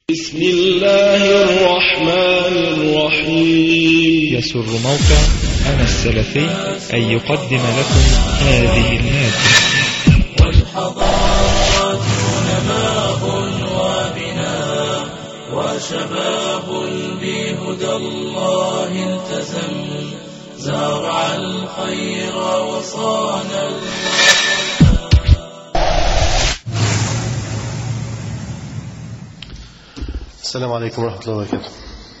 بسم الله الرحمن الرحيم يسر موقع أنا السلفي أن يقدم لكم هذه المادة والحضارات نماء وبناء وشباب بهدى الله التزم زارع الخير وصان السلام عليكم ورحمة الله وبركاته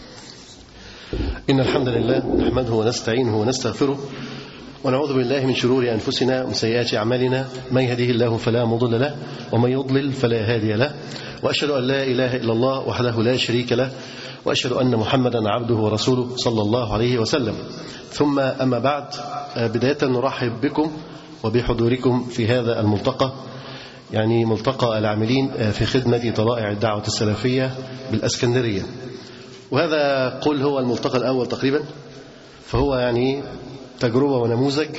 إن الحمد لله نحمده ونستعينه ونستغفره ونعوذ بالله من شرور أنفسنا ومن سيئات أعمالنا من يهده الله فلا مضل له ومن يضلل فلا هادي له وأشهد أن لا إله إلا الله وحده لا شريك له وأشهد أن محمدا عبده ورسوله صلى الله عليه وسلم ثم أما بعد بداية نرحب بكم وبحضوركم في هذا الملتقى يعني ملتقى العاملين في خدمة طلائع الدعوة السلفية بالأسكندرية وهذا قل هو الملتقى الأول تقريبا فهو يعني تجربة ونموذج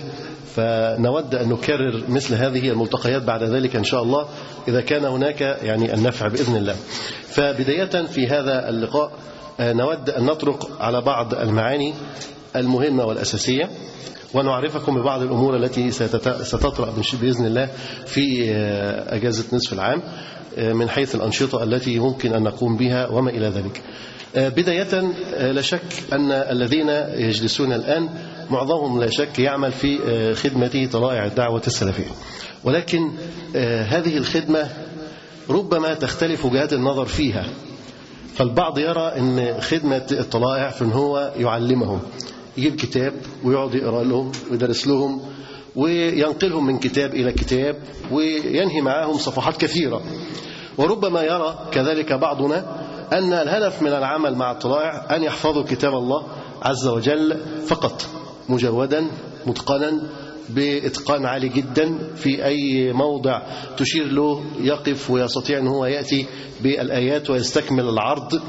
فنود أن نكرر مثل هذه الملتقيات بعد ذلك إن شاء الله إذا كان هناك يعني النفع بإذن الله فبداية في هذا اللقاء نود أن نطرق على بعض المعاني المهمة والأساسية ونعرفكم ببعض الأمور التي ستطرأ بإذن الله في أجازة نصف العام من حيث الأنشطة التي ممكن أن نقوم بها وما إلى ذلك بداية لا شك أن الذين يجلسون الآن معظمهم لا شك يعمل في خدمة طلائع الدعوة السلفية ولكن هذه الخدمة ربما تختلف وجهات النظر فيها فالبعض يرى أن خدمة الطلائع في أن هو يعلمهم يجيب كتاب ويقعد يقرا لهم ويدرس لهم وينقلهم من كتاب إلى كتاب وينهي معهم صفحات كثيرة وربما يرى كذلك بعضنا أن الهدف من العمل مع الطلائع أن يحفظوا كتاب الله عز وجل فقط مجودا متقنا بإتقان عالي جدا في أي موضع تشير له يقف ويستطيع أن هو يأتي بالآيات ويستكمل العرض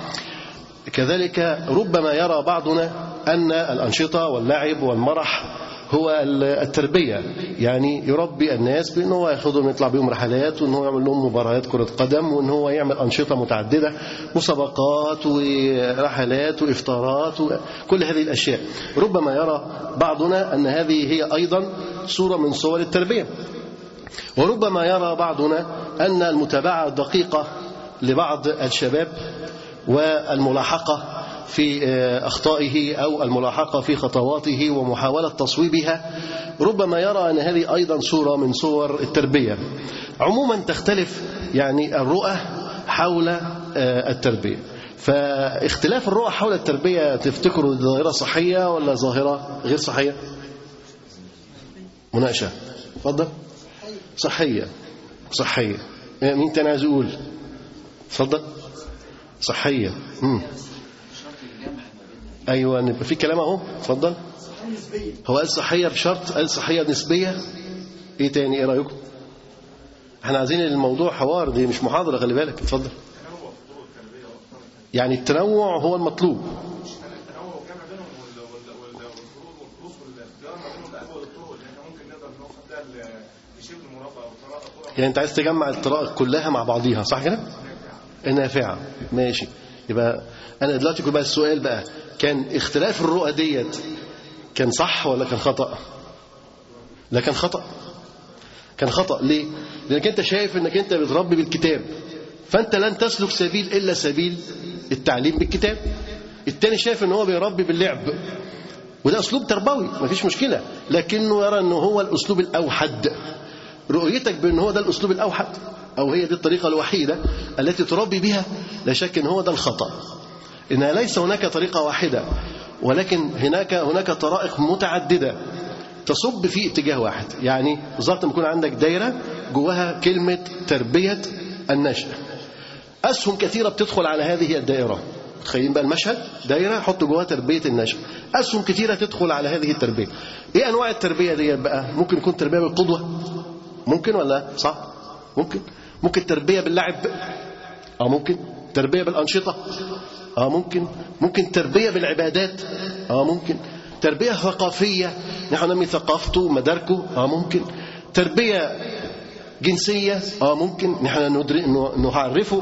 كذلك ربما يرى بعضنا أن الأنشطة واللعب والمرح هو التربية يعني يربي الناس بأنه هو ياخذهم يطلع بهم رحلات وأنه يعمل لهم مباريات كرة قدم وأنه هو يعمل أنشطة متعددة مسابقات ورحلات وإفطارات وكل هذه الأشياء ربما يرى بعضنا أن هذه هي أيضا صورة من صور التربية وربما يرى بعضنا أن المتابعة الدقيقة لبعض الشباب والملاحقة في أخطائه أو الملاحقة في خطواته ومحاولة تصويبها ربما يرى أن هذه أيضا صورة من صور التربية عموما تختلف يعني الرؤى حول التربية فاختلاف الرؤى حول التربية تفتكروا ظاهرة صحية ولا ظاهرة غير صحية مناقشة اتفضل صحية صحية مين تاني عايز يقول اتفضل صحية مم. ايوه يبقى في كلام اهو اتفضل هو قال صحيه بشرط قال صحيه نسبيه ايه تاني ايه رايكم احنا عايزين الموضوع حوار دي مش محاضره خلي بالك اتفضل يعني التنوع هو المطلوب يعني انت عايز تجمع الطرائق كلها مع بعضيها صح كده نافعه ماشي يبقى انا دلوقتي كنت بقى السؤال بقى كان اختلاف الرؤى ديت كان صح ولا كان خطا لا كان خطا كان خطا ليه لانك انت شايف انك انت بتربي بالكتاب فانت لن تسلك سبيل الا سبيل التعليم بالكتاب التاني شايف ان هو بيربي باللعب وده اسلوب تربوي مفيش مشكله لكنه يرى انه هو الاسلوب الاوحد رؤيتك بان هو ده الاسلوب الاوحد او هي دي الطريقه الوحيده التي تربي بها لا شك ان هو ده الخطا انها ليس هناك طريقه واحده ولكن هناك هناك طرائق متعدده تصب في اتجاه واحد يعني بالظبط لما يكون عندك دايره جواها كلمه تربيه النشء اسهم كثيره بتدخل على هذه الدائره تخيلين بقى المشهد دايره حط جواها تربيه النشء اسهم كثيره تدخل على هذه التربيه ايه انواع التربيه دي بقى ممكن يكون تربيه بالقدوه ممكن ولا صح ممكن ممكن تربيه باللعب اه ممكن تربيه بالانشطه اه ممكن ممكن تربيه بالعبادات اه ممكن تربيه ثقافيه نحن ننمي ثقافته ومداركه اه ممكن تربيه جنسيه اه ممكن نحن نعرفه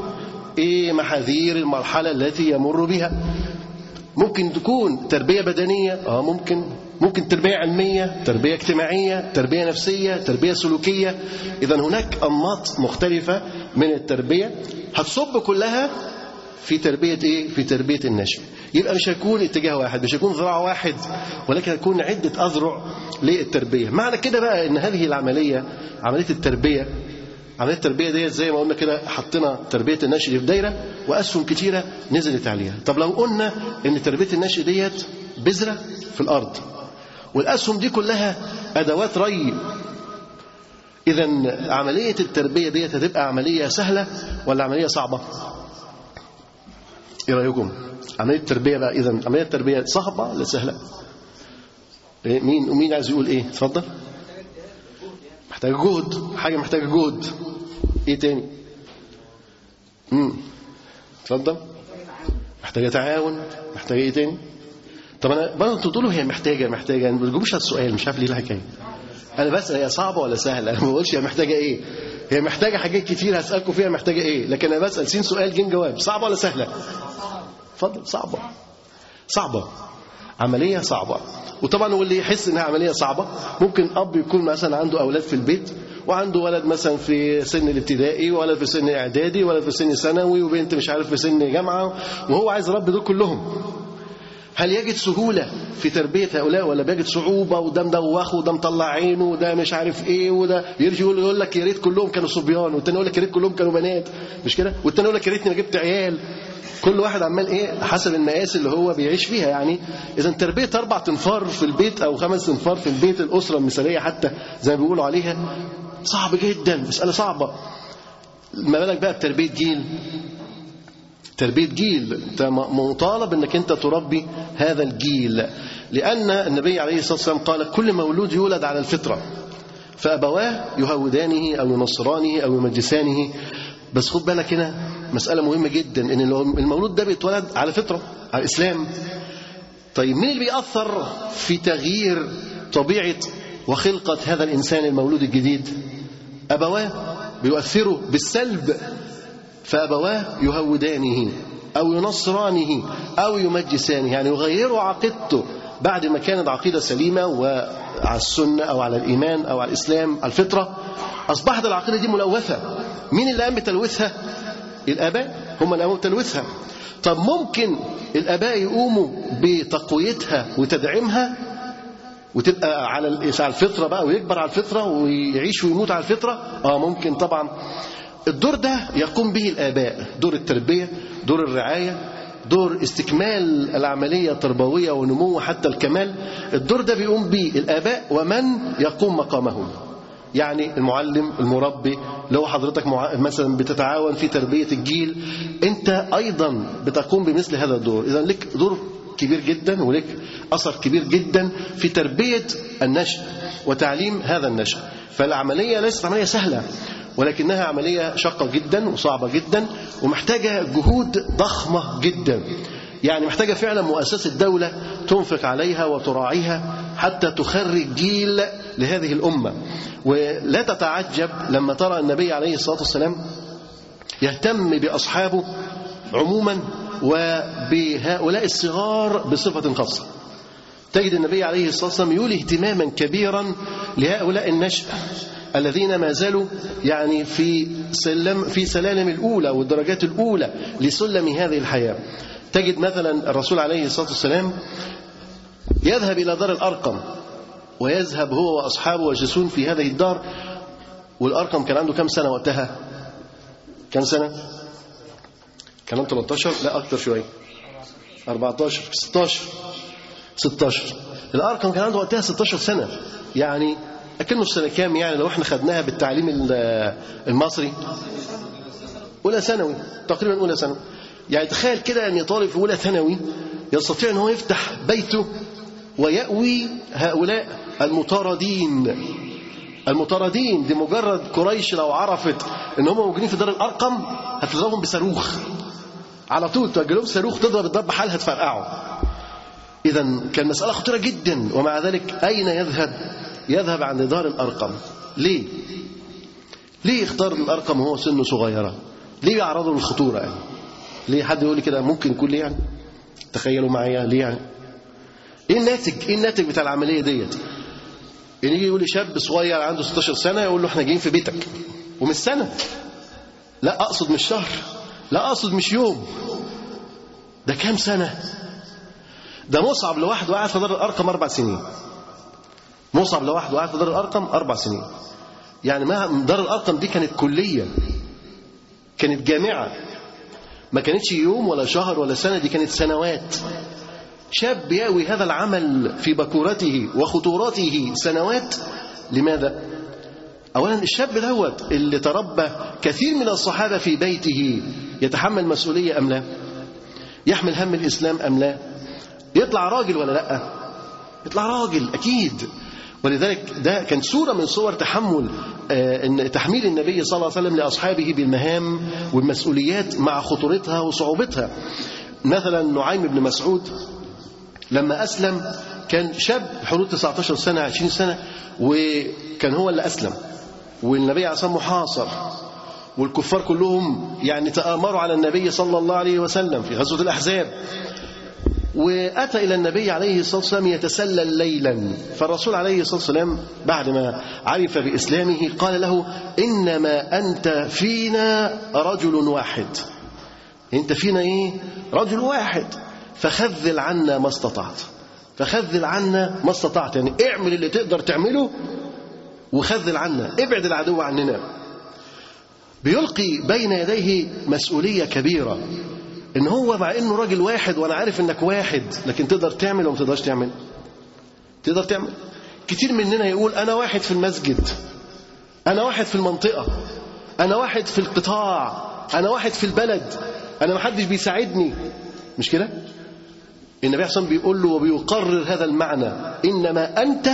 ايه محاذير المرحله التي يمر بها ممكن تكون تربيه بدنيه اه ممكن ممكن تربيه علميه تربيه اجتماعيه تربيه نفسيه تربيه سلوكيه اذا هناك انماط مختلفه من التربيه هتصب كلها في تربيه ايه في تربيه النشء يبقى مش هيكون اتجاه واحد مش هيكون ذراع واحد ولكن هيكون عده اذرع للتربيه معنى كده بقى ان هذه العمليه عمليه التربيه عمليه التربيه ديت زي ما قلنا كده حطينا تربيه النشء دي في دايره واسهم كتيره نزلت عليها طب لو قلنا ان تربيه النشء ديت بذره في الارض والاسهم دي كلها ادوات ري اذا عمليه التربيه ديت هتبقى عمليه سهله ولا عمليه صعبه ايه رايكم عمليه التربيه بقى اذا عمليه التربيه صعبه ولا سهله إيه مين ومين عايز يقول ايه اتفضل محتاجه جهد حاجه محتاجه جهد ايه تاني امم اتفضل محتاجه تعاون محتاجه ايه تاني طب انا برضه انتوا بتقولوا هي محتاجه محتاجه ما بتجيبوش على السؤال مش عارف ليه الحكايه انا بسال هي صعبه ولا سهله انا ما بقولش هي محتاجه ايه هي محتاجه حاجات كتير هسالكم فيها محتاجه ايه لكن انا بسال سين سؤال جين جواب صعبه ولا سهله اتفضل صعبه صعبه عمليه صعبه وطبعا واللي يحس انها عمليه صعبه ممكن اب يكون مثلا عنده اولاد في البيت وعنده ولد مثلا في سن الابتدائي ولد في سن اعدادي ولد في سن ثانوي وبنت مش عارف في سن جامعه وهو عايز يربي دول كلهم هل يجد سهولة في تربية هؤلاء ولا بيجد صعوبة وده مدوخ وده مطلع عينه وده مش عارف ايه وده يرجع يقول, يقول لك يا ريت كلهم كانوا صبيان والتاني يقول لك يا ريت كلهم كانوا بنات مش كده والتاني يقول لك يا ريتني ما جبت عيال كل واحد عمال ايه حسب المقاس اللي هو بيعيش فيها يعني اذا تربيه اربع تنفار في البيت او خمس تنفار في البيت الاسره المثاليه حتى زي ما بيقولوا عليها صعب جدا مساله صعبه ما بالك بقى بتربيه جيل تربية جيل انت مطالب انك انت تربي هذا الجيل لأن النبي عليه الصلاة والسلام قال كل مولود يولد على الفطرة فأبواه يهودانه أو ينصرانه أو يمجسانه بس خد بالك هنا مسألة مهمة جدا إن المولود ده بيتولد على فطرة على الإسلام طيب مين اللي بيأثر في تغيير طبيعة وخلقة هذا الإنسان المولود الجديد أبواه بيؤثروا بالسلب فأبواه يهودانه أو ينصرانه أو يمجسانه يعني يغيروا عقيدته بعد ما كانت عقيدة سليمة وعلى السنة أو على الإيمان أو على الإسلام على الفطرة أصبحت العقيدة دي ملوثة مين اللي قام بتلوثها؟ الآباء هم اللي قاموا بتلوثها طب ممكن الآباء يقوموا بتقويتها وتدعيمها وتبقى على الفطرة بقى ويكبر على الفطرة ويعيش ويموت على الفطرة اه ممكن طبعا الدور ده يقوم به الآباء دور التربية دور الرعاية دور استكمال العملية التربوية ونمو حتى الكمال الدور ده بيقوم به الآباء ومن يقوم مقامهم يعني المعلم المربي لو حضرتك مثلا بتتعاون في تربية الجيل انت ايضا بتقوم بمثل هذا الدور اذا لك دور كبير جدا ولك اثر كبير جدا في تربية النشء وتعليم هذا النشء فالعملية ليست عملية سهلة ولكنها عملية شاقة جدا وصعبة جدا ومحتاجة جهود ضخمة جدا يعني محتاجة فعلا مؤسسة دولة تنفق عليها وتراعيها حتى تخرج جيل لهذه الأمة ولا تتعجب لما ترى النبي عليه الصلاة والسلام يهتم بأصحابه عموما وبهؤلاء الصغار بصفة خاصة تجد النبي عليه الصلاة والسلام يولي اهتماما كبيرا لهؤلاء النشأ الذين ما زالوا يعني في سلم في سلالم الأولى والدرجات الأولى لسلم هذه الحياة تجد مثلا الرسول عليه الصلاة والسلام يذهب إلى دار الأرقم ويذهب هو وأصحابه ويجلسون في هذه الدار والأرقم كان عنده كم سنة وقتها كم سنة كان عنده 13 لا أكثر شوية 14 16 16 الأرقم كان عنده وقتها 16 سنة يعني أكنه السنة كام يعني لو احنا خدناها بالتعليم المصري أولى ثانوي تقريبا أولى ثانوي يعني تخيل كده أن طالب في أولى ثانوي يستطيع أن هو يفتح بيته ويأوي هؤلاء المطاردين المطاردين دي مجرد قريش لو عرفت ان هم موجودين في دار الارقم هتضربهم بصاروخ على طول توجه لهم صاروخ تضرب الضرب حالها تفرقعه اذا كان مساله خطيره جدا ومع ذلك اين يذهب يذهب عند دار الارقم ليه ليه اختار الارقم وهو سنه صغيره ليه يعرضوا للخطورة يعني ليه حد يقول لي كده ممكن يكون ليه يعني تخيلوا معايا ليه يعني ايه الناتج ايه الناتج بتاع العمليه ديت ان يجي يقول لي شاب صغير عنده 16 سنه يقول له احنا جايين في بيتك ومش سنه لا اقصد مش شهر لا اقصد مش يوم ده كام سنه ده مصعب لوحده قاعد في دار الارقم اربع سنين مصعب لوحده قاعد في دار الارقم اربع سنين يعني ما دار الارقم دي كانت كليه كانت جامعه ما كانتش يوم ولا شهر ولا سنه دي كانت سنوات شاب يأوي هذا العمل في بكورته وخطورته سنوات لماذا؟ أولا الشاب دوت اللي تربى كثير من الصحابة في بيته يتحمل مسؤولية أم لا؟ يحمل هم الإسلام أم لا؟ يطلع راجل ولا لا؟ يطلع راجل أكيد ولذلك ده كان صورة من صور تحمل آه، إن تحميل النبي صلى الله عليه وسلم لأصحابه بالمهام والمسؤوليات مع خطورتها وصعوبتها مثلا نعيم بن مسعود لما أسلم كان شاب حدود 19 سنة 20 سنة وكان هو اللي أسلم والنبي عليه الصلاة والسلام محاصر والكفار كلهم يعني تآمروا على النبي صلى الله عليه وسلم في غزوة الأحزاب وأتى إلى النبي عليه الصلاة والسلام يتسلل ليلا فالرسول عليه الصلاة والسلام بعد ما عرف بإسلامه قال له إنما أنت فينا رجل واحد أنت فينا إيه رجل واحد فخذل عنا ما استطعت فخذل عنا ما استطعت يعني اعمل اللي تقدر تعمله وخذل عنا ابعد العدو عننا بيلقي بين يديه مسؤولية كبيرة ان هو مع انه راجل واحد وانا عارف انك واحد لكن تقدر تعمل وما تقدرش تعمل تقدر تعمل كتير مننا يقول انا واحد في المسجد انا واحد في المنطقة انا واحد في القطاع انا واحد في البلد انا محدش بيساعدني مش كده النبي عليه الصلاة بيقول له وبيقرر هذا المعنى إنما أنت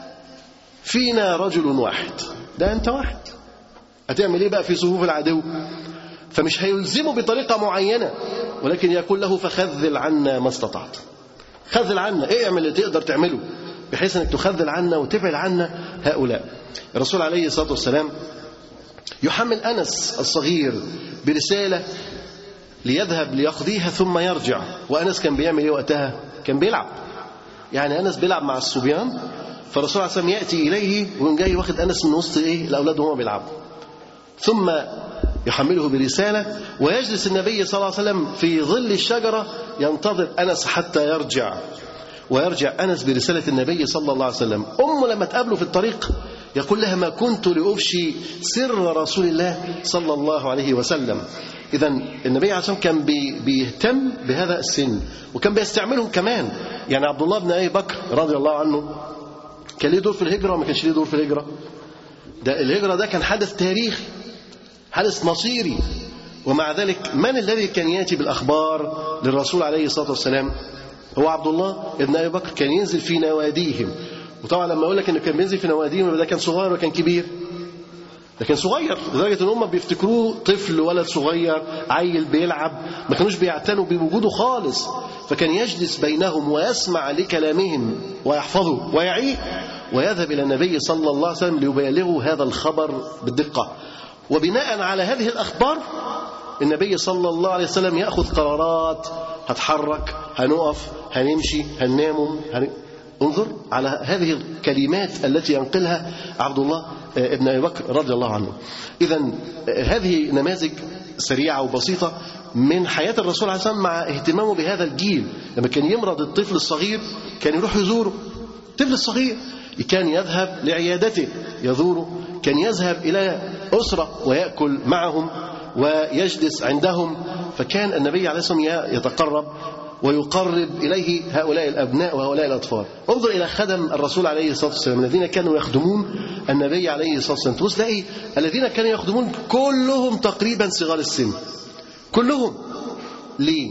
فينا رجل واحد ده أنت واحد هتعمل إيه بقى في صفوف العدو فمش هيلزمه بطريقة معينة ولكن يقول له فخذل عنا ما استطعت خذل عنا ايه اعمل اللي تقدر تعمله بحيث انك تخذل عنا وتبعد عنا هؤلاء الرسول عليه الصلاة والسلام يحمل أنس الصغير برسالة ليذهب ليقضيها ثم يرجع وأنس كان بيعمل إيه وقتها كان بيلعب يعني أنس بيلعب مع الصبيان فالرسول عليه الصلاة يأتي إليه ويقوم جاي واخد أنس من وسط إيه الأولاد وهم بيلعبوا ثم يحمله برسالة ويجلس النبي صلى الله عليه وسلم في ظل الشجرة ينتظر أنس حتى يرجع ويرجع أنس برسالة النبي صلى الله عليه وسلم أمه لما تقابله في الطريق يقول لها ما كنت لأفشي سر رسول الله صلى الله عليه وسلم إذا النبي عليه الصلاة والسلام كان بيهتم بهذا السن وكان بيستعملهم كمان يعني عبد الله بن أبي بكر رضي الله عنه كان ليه دور في الهجرة وما كانش ليه دور في الهجرة ده الهجرة ده كان حدث تاريخي حدث مصيري ومع ذلك من الذي كان يأتي بالأخبار للرسول عليه الصلاة والسلام هو عبد الله ابن أبي بكر كان ينزل في نواديهم وطبعا لما أقول لك إنه كان بينزل في نواديهم ده كان صغير وكان كبير ده كان صغير لدرجة إن هم بيفتكروه طفل ولد صغير عيل بيلعب ما كانوش بيعتنوا بوجوده خالص فكان يجلس بينهم ويسمع لكلامهم ويحفظه ويعيه ويذهب إلى النبي صلى الله عليه وسلم ليبلغه هذا الخبر بالدقة وبناء على هذه الأخبار النبي صلى الله عليه وسلم يأخذ قرارات هتحرك هنقف هنمشي هننام هن... انظر على هذه الكلمات التي ينقلها عبد الله ابن أبي بكر رضي الله عنه إذا هذه نماذج سريعة وبسيطة من حياة الرسول عليه الصلاة والسلام مع اهتمامه بهذا الجيل لما كان يمرض الطفل الصغير كان يروح يزوره الطفل الصغير كان يذهب لعيادته يزوره كان يذهب إلى أسرة ويأكل معهم ويجلس عندهم فكان النبي عليه الصلاة والسلام يتقرب ويقرب إليه هؤلاء الأبناء وهؤلاء الأطفال انظر إلى خدم الرسول عليه الصلاة والسلام الذين كانوا يخدمون النبي عليه الصلاة والسلام تبص تلاقي الذين كانوا يخدمون كلهم تقريبا صغار السن كلهم ليه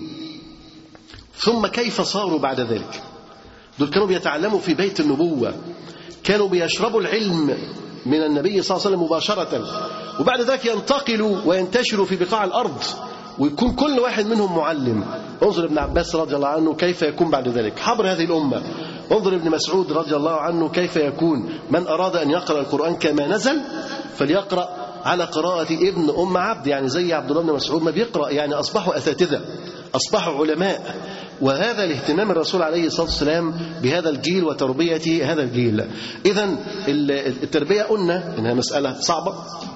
ثم كيف صاروا بعد ذلك دول كانوا بيتعلموا في بيت النبوة كانوا بيشربوا العلم من النبي صلى الله عليه وسلم مباشرة وبعد ذلك ينتقلوا وينتشروا في بقاع الأرض ويكون كل واحد منهم معلم انظر ابن عباس رضي الله عنه كيف يكون بعد ذلك حبر هذه الأمة انظر ابن مسعود رضي الله عنه كيف يكون من أراد أن يقرأ القرآن كما نزل فليقرأ على قراءة ابن أم عبد يعني زي عبد الله بن مسعود ما بيقرأ يعني أصبحوا أساتذة أصبحوا علماء وهذا الاهتمام الرسول عليه الصلاة والسلام بهذا الجيل وتربية هذا الجيل إذا التربية قلنا إنها مسألة صعبة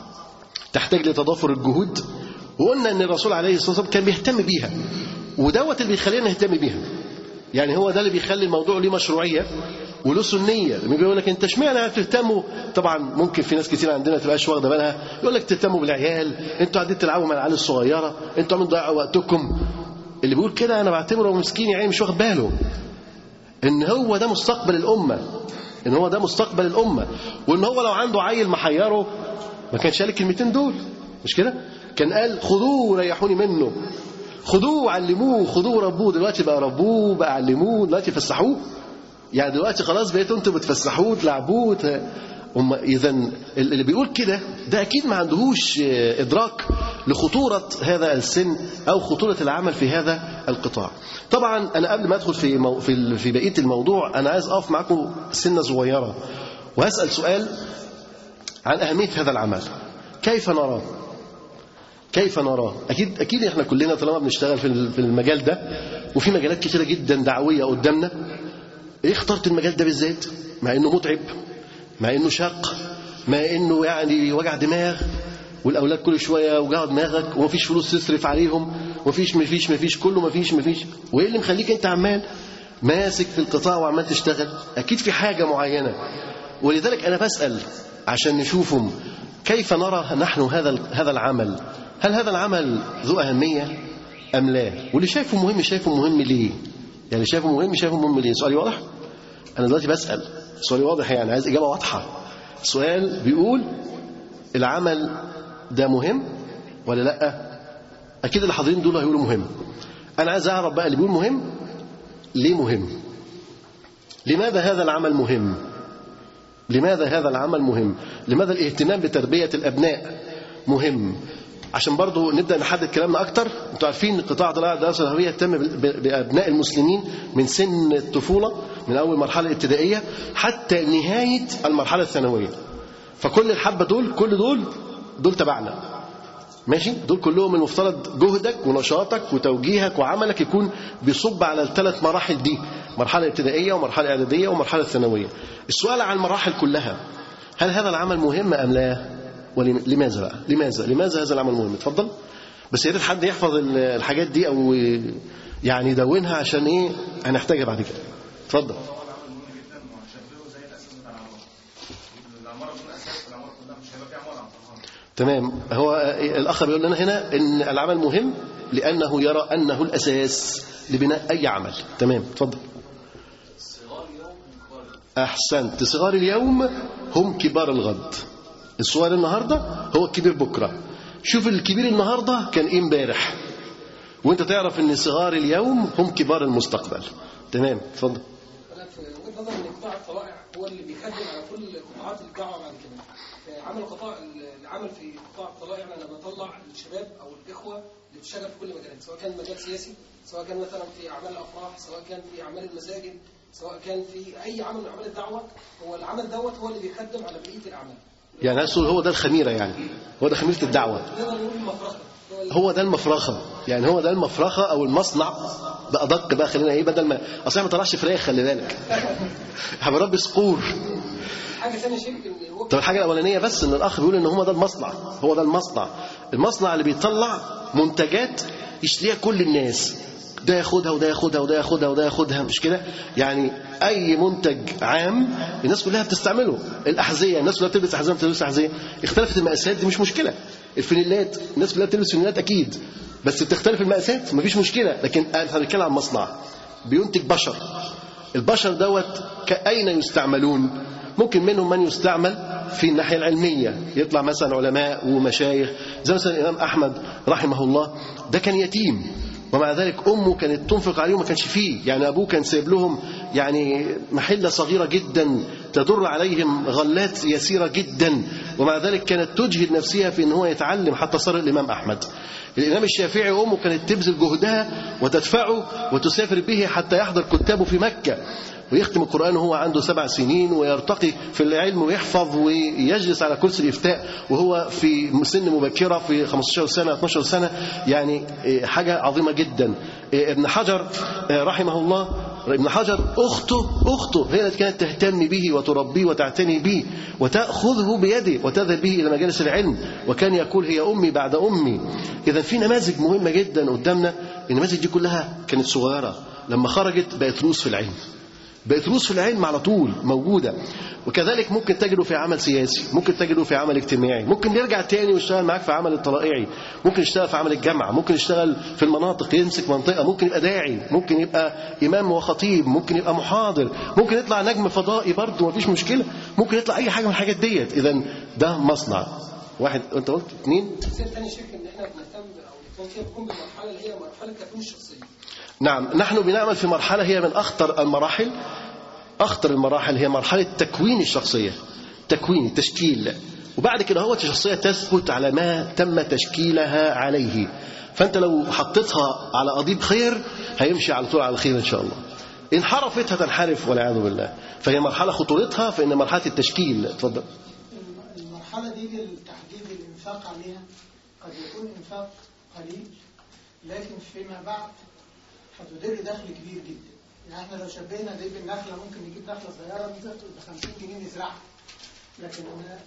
تحتاج لتضافر الجهود وقلنا ان الرسول عليه الصلاه والسلام كان بيهتم بيها ودوت اللي بيخلينا نهتم بيها يعني هو ده اللي بيخلي الموضوع ليه مشروعيه وله سنيه لما يقول لك انت اشمعنى هتهتموا طبعا ممكن في ناس كتير عندنا ما تبقاش واخده بالها يقول لك تهتموا بالعيال انتوا قاعدين تلعبوا مع العيال الصغيره انتوا عاملين تضيعوا وقتكم اللي بيقول كده انا بعتبره مسكين يعني مش واخد باله ان هو ده مستقبل الامه ان هو ده مستقبل الامه وان هو لو عنده عيل محيره ما كانش قال الكلمتين دول مش كده كان قال خذوه وريحوني منه خذوه وعلموه خذوه وربوه دلوقتي بقى ربوه بقى علموه دلوقتي فسحوه يعني دلوقتي خلاص بقيتوا انتوا بتفسحوه تلعبوه ت... اذا اللي بيقول كده ده اكيد ما عندهوش ادراك لخطوره هذا السن او خطوره العمل في هذا القطاع. طبعا انا قبل ما ادخل في مو... في في بقيه الموضوع انا عايز اقف معاكم سنه صغيره وهسال سؤال عن اهميه هذا العمل. كيف نراه؟ كيف نراه؟ اكيد اكيد احنا كلنا طالما بنشتغل في المجال ده وفي مجالات كثيره جدا دعويه قدامنا ايه اخترت المجال ده بالذات؟ مع انه متعب مع انه شاق مع انه يعني وجع دماغ والاولاد كل شويه وجعوا دماغك ومفيش فلوس تصرف عليهم ومفيش مفيش مفيش كله مفيش مفيش وايه اللي مخليك انت عمال ماسك في القطاع وعمال تشتغل اكيد في حاجه معينه ولذلك انا بسال عشان نشوفهم كيف نرى نحن هذا هذا العمل هل هذا العمل ذو اهميه ام لا واللي شايفه مهم شايفه مهم ليه يعني شايفه مهم شايفه مهم ليه سؤالي واضح انا دلوقتي بسال سؤالي واضح يعني عايز اجابه واضحه سؤال بيقول العمل ده مهم ولا لا اكيد اللي حاضرين دول هيقولوا مهم انا عايز اعرف بقى اللي بيقول مهم ليه مهم لماذا هذا العمل مهم لماذا هذا العمل مهم لماذا الاهتمام بتربيه الابناء مهم عشان برضو نبدا نحدد كلامنا اكتر انتوا عارفين ان قطاع الدراسه الهويه يهتم بابناء المسلمين من سن الطفوله من اول مرحله ابتدائيه حتى نهايه المرحله الثانويه فكل الحبه دول كل دول دول تبعنا ماشي دول كلهم المفترض جهدك ونشاطك وتوجيهك وعملك يكون بيصب على الثلاث مراحل دي مرحله ابتدائيه ومرحله اعداديه ومرحله ثانويه السؤال عن المراحل كلها هل هذا العمل مهم ام لا ولماذا بقى لماذا لماذا هذا العمل مهم اتفضل بس يا ريت حد يحفظ الحاجات دي او يعني يدونها عشان ايه هنحتاجها بعد كده اتفضل تمام هو الاخ بيقول لنا هنا ان العمل مهم لانه يرى انه الاساس لبناء اي عمل تمام اتفضل احسنت صغار اليوم هم كبار الغد الصغير النهارده هو الكبير بكره شوف الكبير النهارده كان ايه امبارح وانت تعرف ان صغار اليوم هم كبار المستقبل تمام اتفضل انا في وجهه نظري ان قطاع الطلائع هو اللي بيخدم على كل قطاعات الدعوه بعد كده عمل قطاع العمل في قطاع الطلائع انا بطلع الشباب او الاخوه اللي بتشتغل في كل مجالات سواء كان مجال سياسي سواء كان مثلا في اعمال الافراح سواء كان في اعمال المساجد سواء كان في اي عمل من اعمال الدعوه هو العمل دوت هو اللي بيخدم على بقيه الاعمال يعني أصل هو ده الخميرة يعني هو ده خميرة الدعوة نقدر نقول المفرخه هو ده المفرخة يعني هو ده المفرخة أو المصنع بأدق بقى خلينا إيه بدل ما أصل ما طلعش فراخ خلي بالك احنا بنربي صقور حاجه ثانيه شيء ان هو طب الحاجة الأولانية بس إن الأخ بيقول إن هو ده المصنع هو ده المصنع المصنع اللي بيطلع منتجات يشتريها كل الناس ده ياخدها وده ياخدها وده ياخدها وده ياخدها مش كده يعني اي منتج عام الناس كلها بتستعمله الاحذيه الناس كلها بتلبس احذيه بتلبس احذيه اختلفت المقاسات دي مش مشكله الفانيلات الناس كلها بتلبس فانيلات اكيد بس بتختلف المقاسات مفيش مشكله لكن احنا بنتكلم عن مصنع بينتج بشر البشر دوت اين يستعملون ممكن منهم من يستعمل في الناحية العلمية يطلع مثلا علماء ومشايخ زي مثلا الإمام أحمد رحمه الله ده كان يتيم ومع ذلك أمه كانت تنفق عليه وما كانش فيه يعني أبوه كان سايب لهم يعني محلة صغيرة جدا تدر عليهم غلات يسيرة جدا ومع ذلك كانت تجهد نفسها في أن هو يتعلم حتى صار الإمام أحمد الإمام الشافعي أمه كانت تبذل جهدها وتدفعه وتسافر به حتى يحضر كتابه في مكة ويختم القرآن وهو عنده سبع سنين ويرتقي في العلم ويحفظ ويجلس على كرسي الإفتاء وهو في سن مبكرة في 15 سنة 12 سنة يعني إيه، حاجة عظيمة جدا إيه، ابن حجر إيه، رحمه الله ابن حجر أخته أخته هي التي كانت تهتم به وتربيه وتعتني به وتأخذه بيده وتذهب به إلى مجالس العلم وكان يقول هي أمي بعد أمي إذا في نماذج مهمة جدا قدامنا النماذج دي كلها كانت صغيرة لما خرجت بقت روس في العلم بقت روس في العلم على طول موجودة وكذلك ممكن تجده في عمل سياسي ممكن تجده في عمل اجتماعي ممكن يرجع تاني ويشتغل معاك في عمل الطلائعي ممكن يشتغل في عمل الجامعة ممكن يشتغل في المناطق يمسك منطقة ممكن يبقى داعي ممكن يبقى إمام وخطيب ممكن يبقى محاضر ممكن يطلع نجم فضائي برضه مفيش مشكلة ممكن يطلع أي حاجة من الحاجات ديت إذا ده مصنع واحد أنت قلت اثنين التفسير الثاني شركه ان احنا بنهتم او الاهتمام فيها بيكون بالمرحله اللي هي مرحله تكوين الشخصيه نعم نحن بنعمل في مرحلة هي من أخطر المراحل أخطر المراحل هي مرحلة تكوين الشخصية تكوين التشكيل وبعد كده هو الشخصية تثبت على ما تم تشكيلها عليه فأنت لو حطيتها على قضيب خير هيمشي على طول على الخير إن شاء الله إن حرفت هتنحرف والعياذ بالله فهي مرحلة خطورتها فإن مرحلة التشكيل اتفضل المرحلة دي للتحديد الإنفاق عليها قد يكون إنفاق قليل لكن فيما بعد هتدر دخل كبير جدا يعني احنا لو شبهنا دي بالنخلة ممكن نجيب نخلة صغيرة ب 50 جنيه نزرعها لكن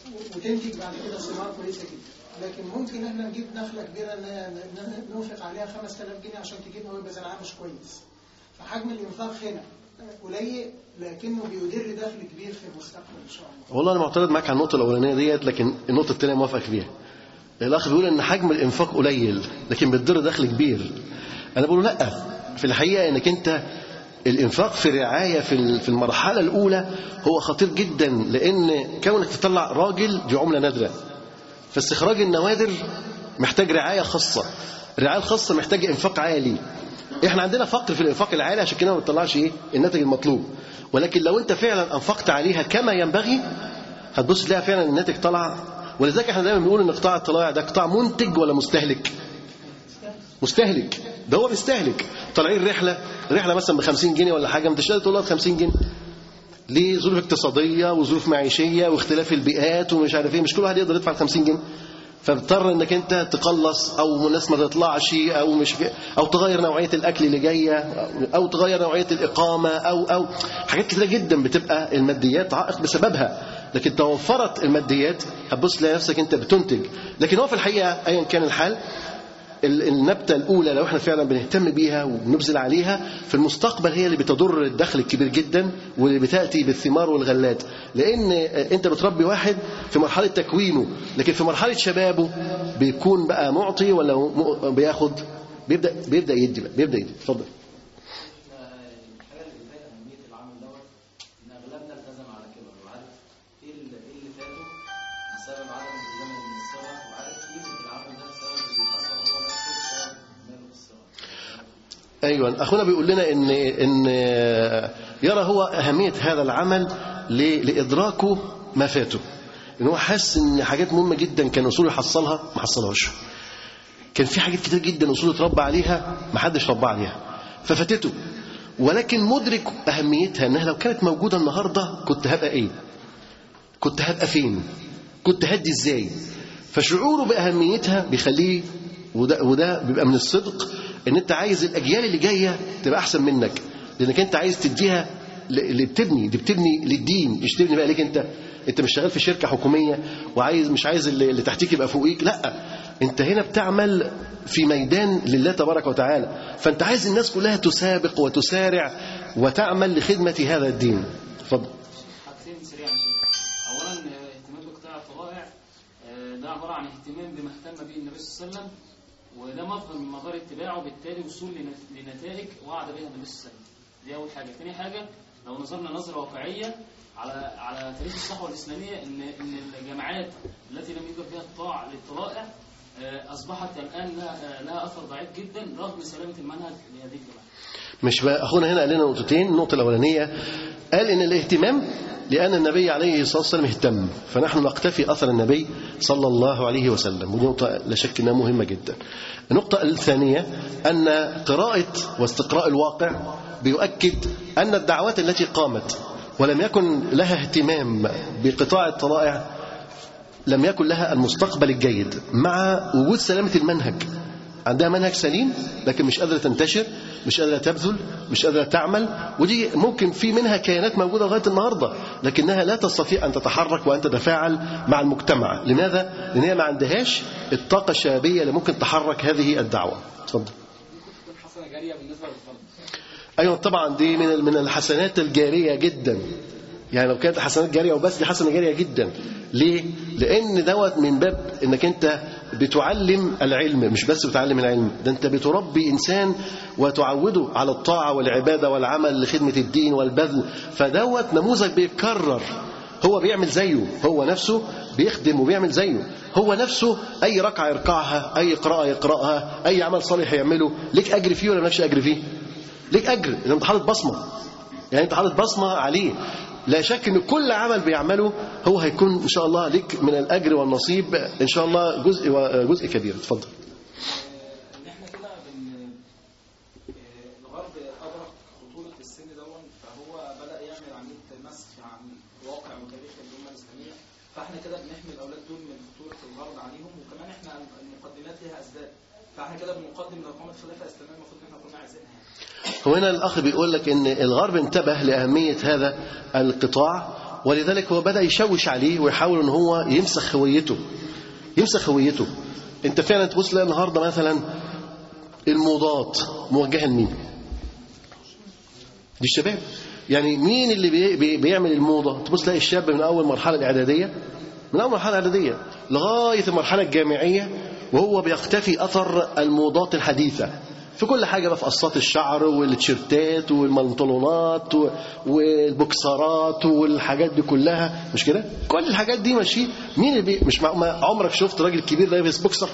وتنتج بعد كده ثمار كويسة جدا لكن ممكن احنا نجيب نخلة كبيرة ن- ن- ننفق عليها 5000 جنيه عشان تجيبها ويبقى زرعها مش كويس فحجم الإنفاق هنا قليل لكنه بيدر دخل كبير في المستقبل إن شاء الله والله أنا معترض معاك على النقطة الأولانية ديت لكن النقطة الثانية موافقك فيها الأخ بيقول إن حجم الإنفاق قليل لكن بتضر دخل كبير أنا بقول لا في الحقيقة إنك أنت الإنفاق في الرعاية في ال- في المرحلة الأولى هو خطير جدا لأن كونك تطلع راجل دي عملة نادرة فاستخراج النوادر محتاج رعاية خاصة الرعاية الخاصة محتاجة إنفاق عالي احنا عندنا فقر في الإنفاق العالي عشان كده ما بتطلعش إيه الناتج المطلوب ولكن لو أنت فعلا أنفقت عليها كما ينبغي هتبص تلاقي فعلا الناتج طلع ولذلك احنا دايما بنقول ان قطاع الطلائع ده قطاع منتج ولا مستهلك مستهلك ده هو بيستهلك طالعين رحله رحله مثلا ب 50 جنيه ولا حاجه ما انتش قادر تقول لها ب 50 جنيه ليه ظروف اقتصاديه وظروف معيشيه واختلاف البيئات ومش عارف ايه مش كل واحد يقدر يدفع ال 50 جنيه فبتضطر انك انت تقلص او ناس ما تطلعش او مش او تغير نوعيه الاكل اللي جايه او تغير نوعيه الاقامه او او حاجات كتيره جدا بتبقى الماديات عائق بسببها لكن توفرت الماديات هتبص تلاقي نفسك انت بتنتج لكن هو في الحقيقه ايا كان الحال ال- النبتة الأولى لو احنا فعلا بنهتم بيها وبنبذل عليها في المستقبل هي اللي بتضر الدخل الكبير جدا واللي بتأتي بالثمار والغلات لأن أنت بتربي واحد في مرحلة تكوينه لكن في مرحلة شبابه بيكون بقى معطي ولا م- بياخد بيبدأ بيبدأ يدي بقى بيبدأ يدي اتفضل الحاجه اللي بتضايق اهميه العمل دوت ان اغلبنا التزم على كبر وعارف ايه اللي ايه اللي فاته بسبب عدم الالتزام من الصغر وعارف قيمه العمل ده السبب اللي حصل هو نفسه بسبب ماله في الصغر ايوه اخونا بيقول لنا ان ان يرى هو اهميه هذا العمل ل- لادراكه ما فاته ان هو حاسس ان حاجات مهمه جدا كان اصول يحصلها ما حصلهاش كان في حاجات كتير جدا اصول اتربى عليها ما حدش ربى عليها ففاتته ولكن مدرك اهميتها انها لو كانت موجوده النهارده كنت هبقى ايه كنت هبقى فين كنت هدي ازاي فشعوره باهميتها بيخليه وده, وده بيبقى من الصدق ان انت عايز الاجيال اللي جايه تبقى احسن منك لانك انت عايز تديها ل- اللي بتبني دي بتبني للدين مش تبني بقى ليك انت انت مش شغال في شركه حكوميه وعايز مش عايز اللي اللي تحتيك يبقى فوقيك لا انت هنا بتعمل في ميدان لله تبارك وتعالى فانت عايز الناس كلها تسابق وتسارع وتعمل لخدمه هذا الدين اتفضل حاجتين سريعا شيخ اولا آه، اهتمام بقطاع الطلائع آه، ده عباره عن اهتمام بما اهتم به النبي صلى الله عليه وسلم وده مصدر من مدار اتباعه بالتالي وصول لنت- لنتائج وعد بها النبي صلى الله عليه وسلم دي اول حاجه ثاني حاجه لو نظرنا نظره واقعيه على على تاريخ الصحوه الاسلاميه ان ان الجماعات التي لم يوجد فيها قطاع للطلائع آه، اصبحت الان لها آه، لها اثر ضعيف جدا رغم سلامه المنهج لهذه الجماعات مش بقى اخونا هنا قال لنا نقطتين النقطه الاولانيه قال ان الاهتمام لأن النبي عليه الصلاة والسلام اهتم فنحن نقتفي أثر النبي صلى الله عليه وسلم ودي نقطة لا شك أنها مهمة جدا النقطة الثانية أن قراءة واستقراء الواقع بيؤكد أن الدعوات التي قامت ولم يكن لها اهتمام بقطاع الطلائع لم يكن لها المستقبل الجيد مع وجود سلامة المنهج عندها منهج سليم لكن مش قادرة تنتشر مش قادرة تبذل مش قادرة تعمل ودي ممكن في منها كيانات موجودة لغاية النهاردة لكنها لا تستطيع أن تتحرك وأن تتفاعل مع المجتمع لماذا؟ لأن هي ما عندهاش الطاقة الشبابية اللي ممكن تحرك هذه الدعوة اتفضل تكون حسنه جاريه بالنسبه للفرد ايوه طبعا دي من من الحسنات الجاريه جدا يعني لو كانت حسنات جاريه وبس دي حسنه جاريه جدا ليه لان دوت من باب انك انت بتعلم العلم مش بس بتعلم العلم ده انت بتربي انسان وتعوده على الطاعه والعباده والعمل لخدمه الدين والبذل فدوت نموذج بيتكرر هو بيعمل زيه هو نفسه بيخدم وبيعمل زيه هو نفسه اي ركعه يركعها اي قراءه يقراها اي عمل صالح يعمله ليك اجر فيه ولا مالكش اجر فيه ليك اجر اذا انت حاطط بصمه يعني انت حاطط بصمه عليه لا شك ان كل عمل بيعمله هو هيكون ان شاء الله ليك من الاجر والنصيب ان شاء الله جزء جزء كبير اتفضل ان احنا كده بن آه، الغرب ادرك خطوره السن دون فهو بدا يعمل عمليه مسح عن الواقع وتاريخ الامه الاسلاميه فاحنا كده بنحمي الاولاد دول من خطوره الغرب عليهم وكمان احنا المقدمات ليها اسباب فاحنا كده بنقدم لاقامه خلافه اسلاميه المفروض ان احنا كنا عايزينها يعني. هو هنا الأخ بيقول لك إن الغرب انتبه لأهمية هذا القطاع ولذلك هو بدأ يشوش عليه ويحاول إن هو يمسخ هويته يمسخ هويته أنت فعلا تبص تلاقي النهارده مثلا الموضات موجهة لمين؟ دي الشباب يعني مين اللي بي بي بيعمل الموضة تبص تلاقي الشاب من أول مرحلة الإعدادية من أول مرحلة إعدادية لغاية المرحلة الجامعية وهو بيختفي أثر الموضات الحديثة في كل حاجة بقى في قصات الشعر والتيشيرتات والمنطلونات و- والبوكسرات والحاجات دي كلها مش كده؟ كل الحاجات دي ماشي مين اللي بي مش مع- ما عمرك شفت راجل كبير لابس بوكسر؟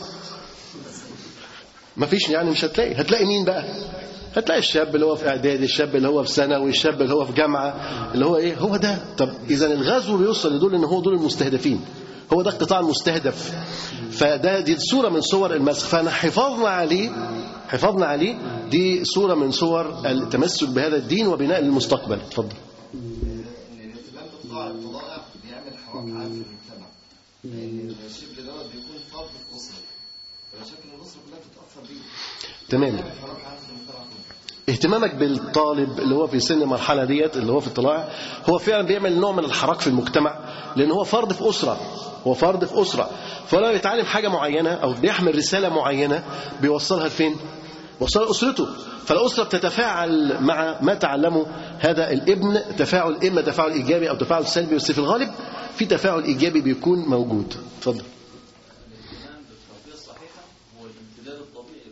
ما فيش يعني مش هتلاقي هتلاقي مين بقى هتلاقي الشاب اللي هو في اعدادي الشاب اللي هو في ثانوي الشاب اللي هو في جامعه اللي هو ايه هو ده طب اذا الغزو بيوصل لدول ان هو دول المستهدفين هو ده القطاع المستهدف فده دي صوره من صور المسخ فانا حفاظنا عليه حفاظنا عليه دي صوره من صور التمسك بهذا الدين وبناء المستقبل اتفضل ان الاهتمام بقطاع الطلائع بيعمل حراك عام في المجتمع لان الشبل دوت بيكون فرد في اسره فلا شك ان الاسره كلها بتتاثر بيه تمام بيعمل حراك عام في المجتمع كله اهتمامك بالطالب اللي هو في سن المرحله ديت اللي هو في الطلاع هو فعلا بيعمل نوع من الحراك في المجتمع لان هو فرد في اسره هو فرد في اسره فلو بيتعلم حاجه معينه او بيحمل رساله معينه بيوصلها لفين؟ بيوصلها لاسرته فالاسره بتتفاعل مع ما تعلمه هذا الابن تفاعل اما تفاعل ايجابي او تفاعل سلبي بس في الغالب في تفاعل ايجابي بيكون موجود اتفضل الاهتمام بالتربية الصحيحة هو الامتداد الطبيعي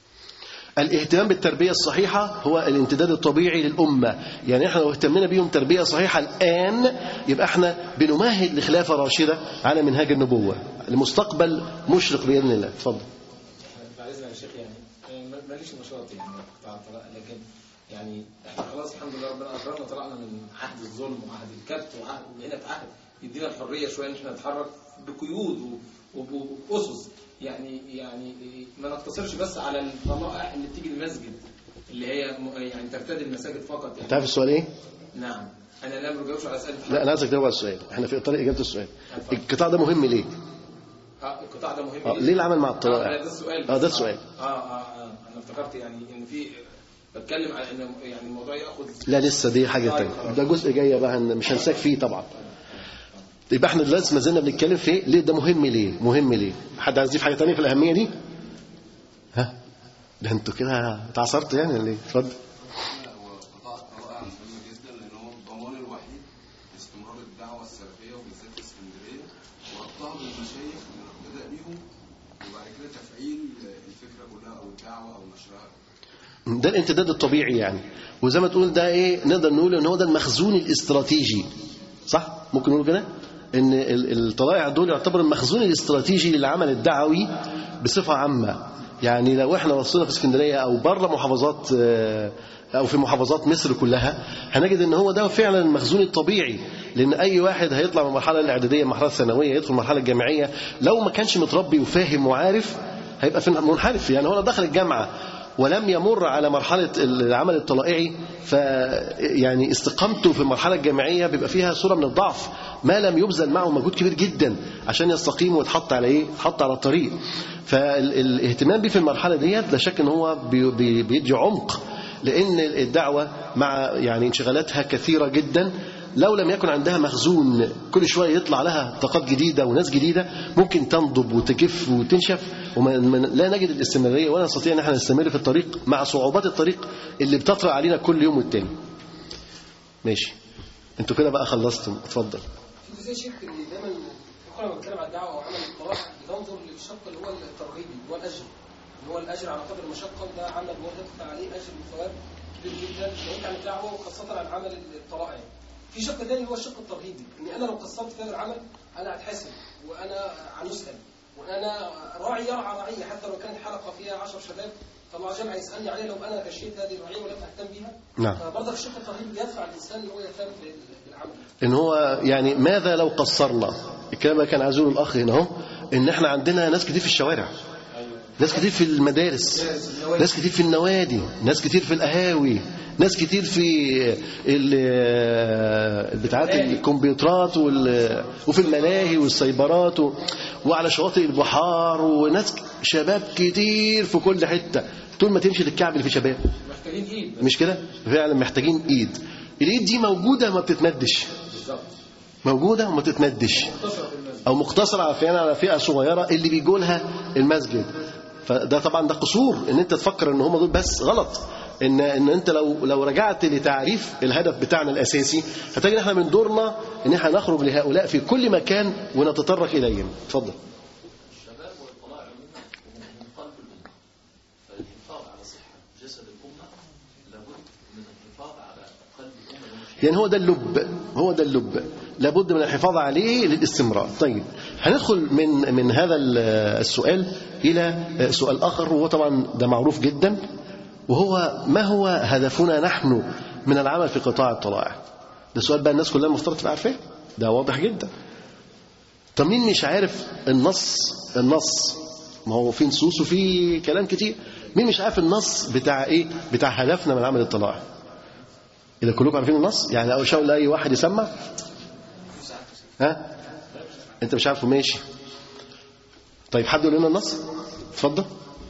الاهتمام بالتربية الصحيحة هو الامتداد الطبيعي للأمة يعني احنا لو اهتمنا بيهم تربية صحيحة الآن يبقى احنا بنمهد لخلافة راشدة على منهاج النبوة لمستقبل مشرق بإذن الله اتفضل بعد اذن يا شيخ يعني آه، ما- ماليش نشاط يعني في قطاع الطلاق لكن يعني احنا خلاص الحمد لله ربنا اكرمنا طلعنا من عهد الظلم وعهد الكبت وعهد وبقينا في عهد يدينا الحريه شويه ان احنا نتحرك بقيود و- وب- وباسس يعني يعني ما نقتصرش بس على الطلائع اللي بتيجي المسجد اللي هي م- يعني ترتدي المساجد فقط يعني تعرف السؤال ايه؟ نعم انا لا ما بجاوبش على اسئله لا أنا عايزك تجاوب على السؤال احنا في إطار إجابة السؤال القطاع ده مهم ليه؟ آه، القطاع ده مهم آه، جداً. ليه العمل مع آه، الطلائع؟ ده السؤال اه ده السؤال اه اه اه انا افتكرت يعني ان في بتكلم على ان يعني الموضوع ياخد لا لسه دي حاجة تانية ده جزء جاي بقى هن- مش هنساك فيه طبعا يبقى احنا دلوقتي ما زلنا بنتكلم في ليه ده مهم ليه؟ مهم ليه؟ حد عايز يضيف حاجة تانية في الأهمية دي؟ ها؟ ده انتوا كده اتعصرتوا يعني ولا ايه؟ اتفضل هو قطاع الطلائع مهم جدا لان هو الضمان الوحيد لاستمرار الدعوه السلفيه وبالذات في اسكندريه وربطها بالمشايخ والاقتداء بيهم وبعد كده تفعيل الفكره كلها او الدعوه او نشرها ده الامتداد الطبيعي يعني وزي ما تقول ده ايه نقدر نقول ان هو ده المخزون الاستراتيجي صح ممكن نقول كده ان ال- الطلائع دول يعتبر المخزون الاستراتيجي للعمل الدعوي بصفه عامه يعني لو احنا وصلنا في اسكندريه او بره محافظات آه، او في محافظات مصر كلها هنجد ان هو ده فعلا المخزون الطبيعي لان اي واحد هيطلع من المرحله الاعداديه المرحله الثانويه يدخل المرحله الجامعيه لو ما كانش متربي وفاهم وعارف هيبقى في منحرف يعني هو لو دخل الجامعه ولم يمر على مرحلة العمل الطلائعي ف يعني استقامته في المرحلة الجامعية بيبقى فيها صورة من الضعف ما لم يبذل معه مجهود كبير جدا عشان يستقيم ويتحط على ايه؟ يتحط على الطريق فالاهتمام بيه في المرحلة ديت لا شك ان هو بي- بي- بيدي عمق لان الدعوة مع يعني انشغالاتها كثيرة جدا لو لم يكن عندها مخزون كل شويه يطلع لها طاقات جديده وناس جديده ممكن تنضب وتجف وتنشف ولا نجد الاستمراريه ولا نستطيع ان احنا نستمر في الطريق مع صعوبات الطريق اللي بتطرأ علينا كل يوم والتاني. ماشي. انتوا كده بقى خلصتم اتفضل. في جزئيه شيخ اللي دايما كل ما بنتكلم عن الدعوه او عمل الطلاق بننظر للشق اللي هو الترغيبي اللي هو الاجر اللي هو الاجر على قدر المشقه وده عمل مرهق عليه اجر وثواب كبير جدا بعيد عن الدعوه وخاصه عن عمل الطلاق يعني. في شق تاني اللي هو الشق الترهيبي ان انا لو قصرت في هذا العمل انا هتحاسب وانا هنسال وانا راعي يرعى رعيه حتى لو كانت حلقه فيها 10 شباب فالله جل هيسالني عليه لو انا غشيت هذه الرعيه ولم اهتم بها نعم. فبرضك الشق الترهيبي بيدفع الانسان ان هو يهتم بال- بالعمل ان هو يعني ماذا لو قصرنا الكلام ده كان عايز يقوله الاخ هنا اهو ان احنا عندنا ناس كتير في الشوارع ناس كتير في المدارس ناس كتير في النوادي ناس كتير في القهاوي ناس كتير في ال- بتاعات الكمبيوترات وال- وفي الملاهي والسايبرات و- وعلى شواطئ البحار وناس شباب كتير في كل حته طول ما تمشي للكعب في شباب محتاجين ايد مش كده فعلا محتاجين ايد الايد دي موجوده ما بتتمدش بالظبط موجوده وما تتمدش او مقتصره على فعلا على فئه صغيره اللي بيجوا لها المسجد فده طبعا ده قصور ان انت تفكر ان هم دول بس غلط ان ان انت لو لو رجعت لتعريف الهدف بتاعنا الاساسي هتجد احنا من دورنا ان احنا نخرج لهؤلاء في كل مكان ونتطرق اليهم اتفضل الشباب والطلاع عموما هم من قلب الأمة فالحفاظ على صحة جسد الأمة لابد من الحفاظ على قلب الأمة ومشاعرها. يعني هو ده اللب هو ده اللب لابد من الحفاظ عليه للاستمرار طيب هندخل من من هذا ال- السؤال الى سؤال اخر وهو طبعا ده معروف جدا وهو ما هو هدفنا نحن من العمل في قطاع الطلائع ده سؤال بقى الناس كلها المفترض تبقى عارفاه ده واضح جدا طب مين مش عارف النص النص ما هو في نصوص وفي كلام كتير مين مش عارف النص بتاع ايه بتاع هدفنا من عمل الطلائع إذا كلكم عارفين النص يعني لو شاور لأي واحد يسمع ها أنت مش عارفه ماشي طيب حد يقول لنا النص اتفضل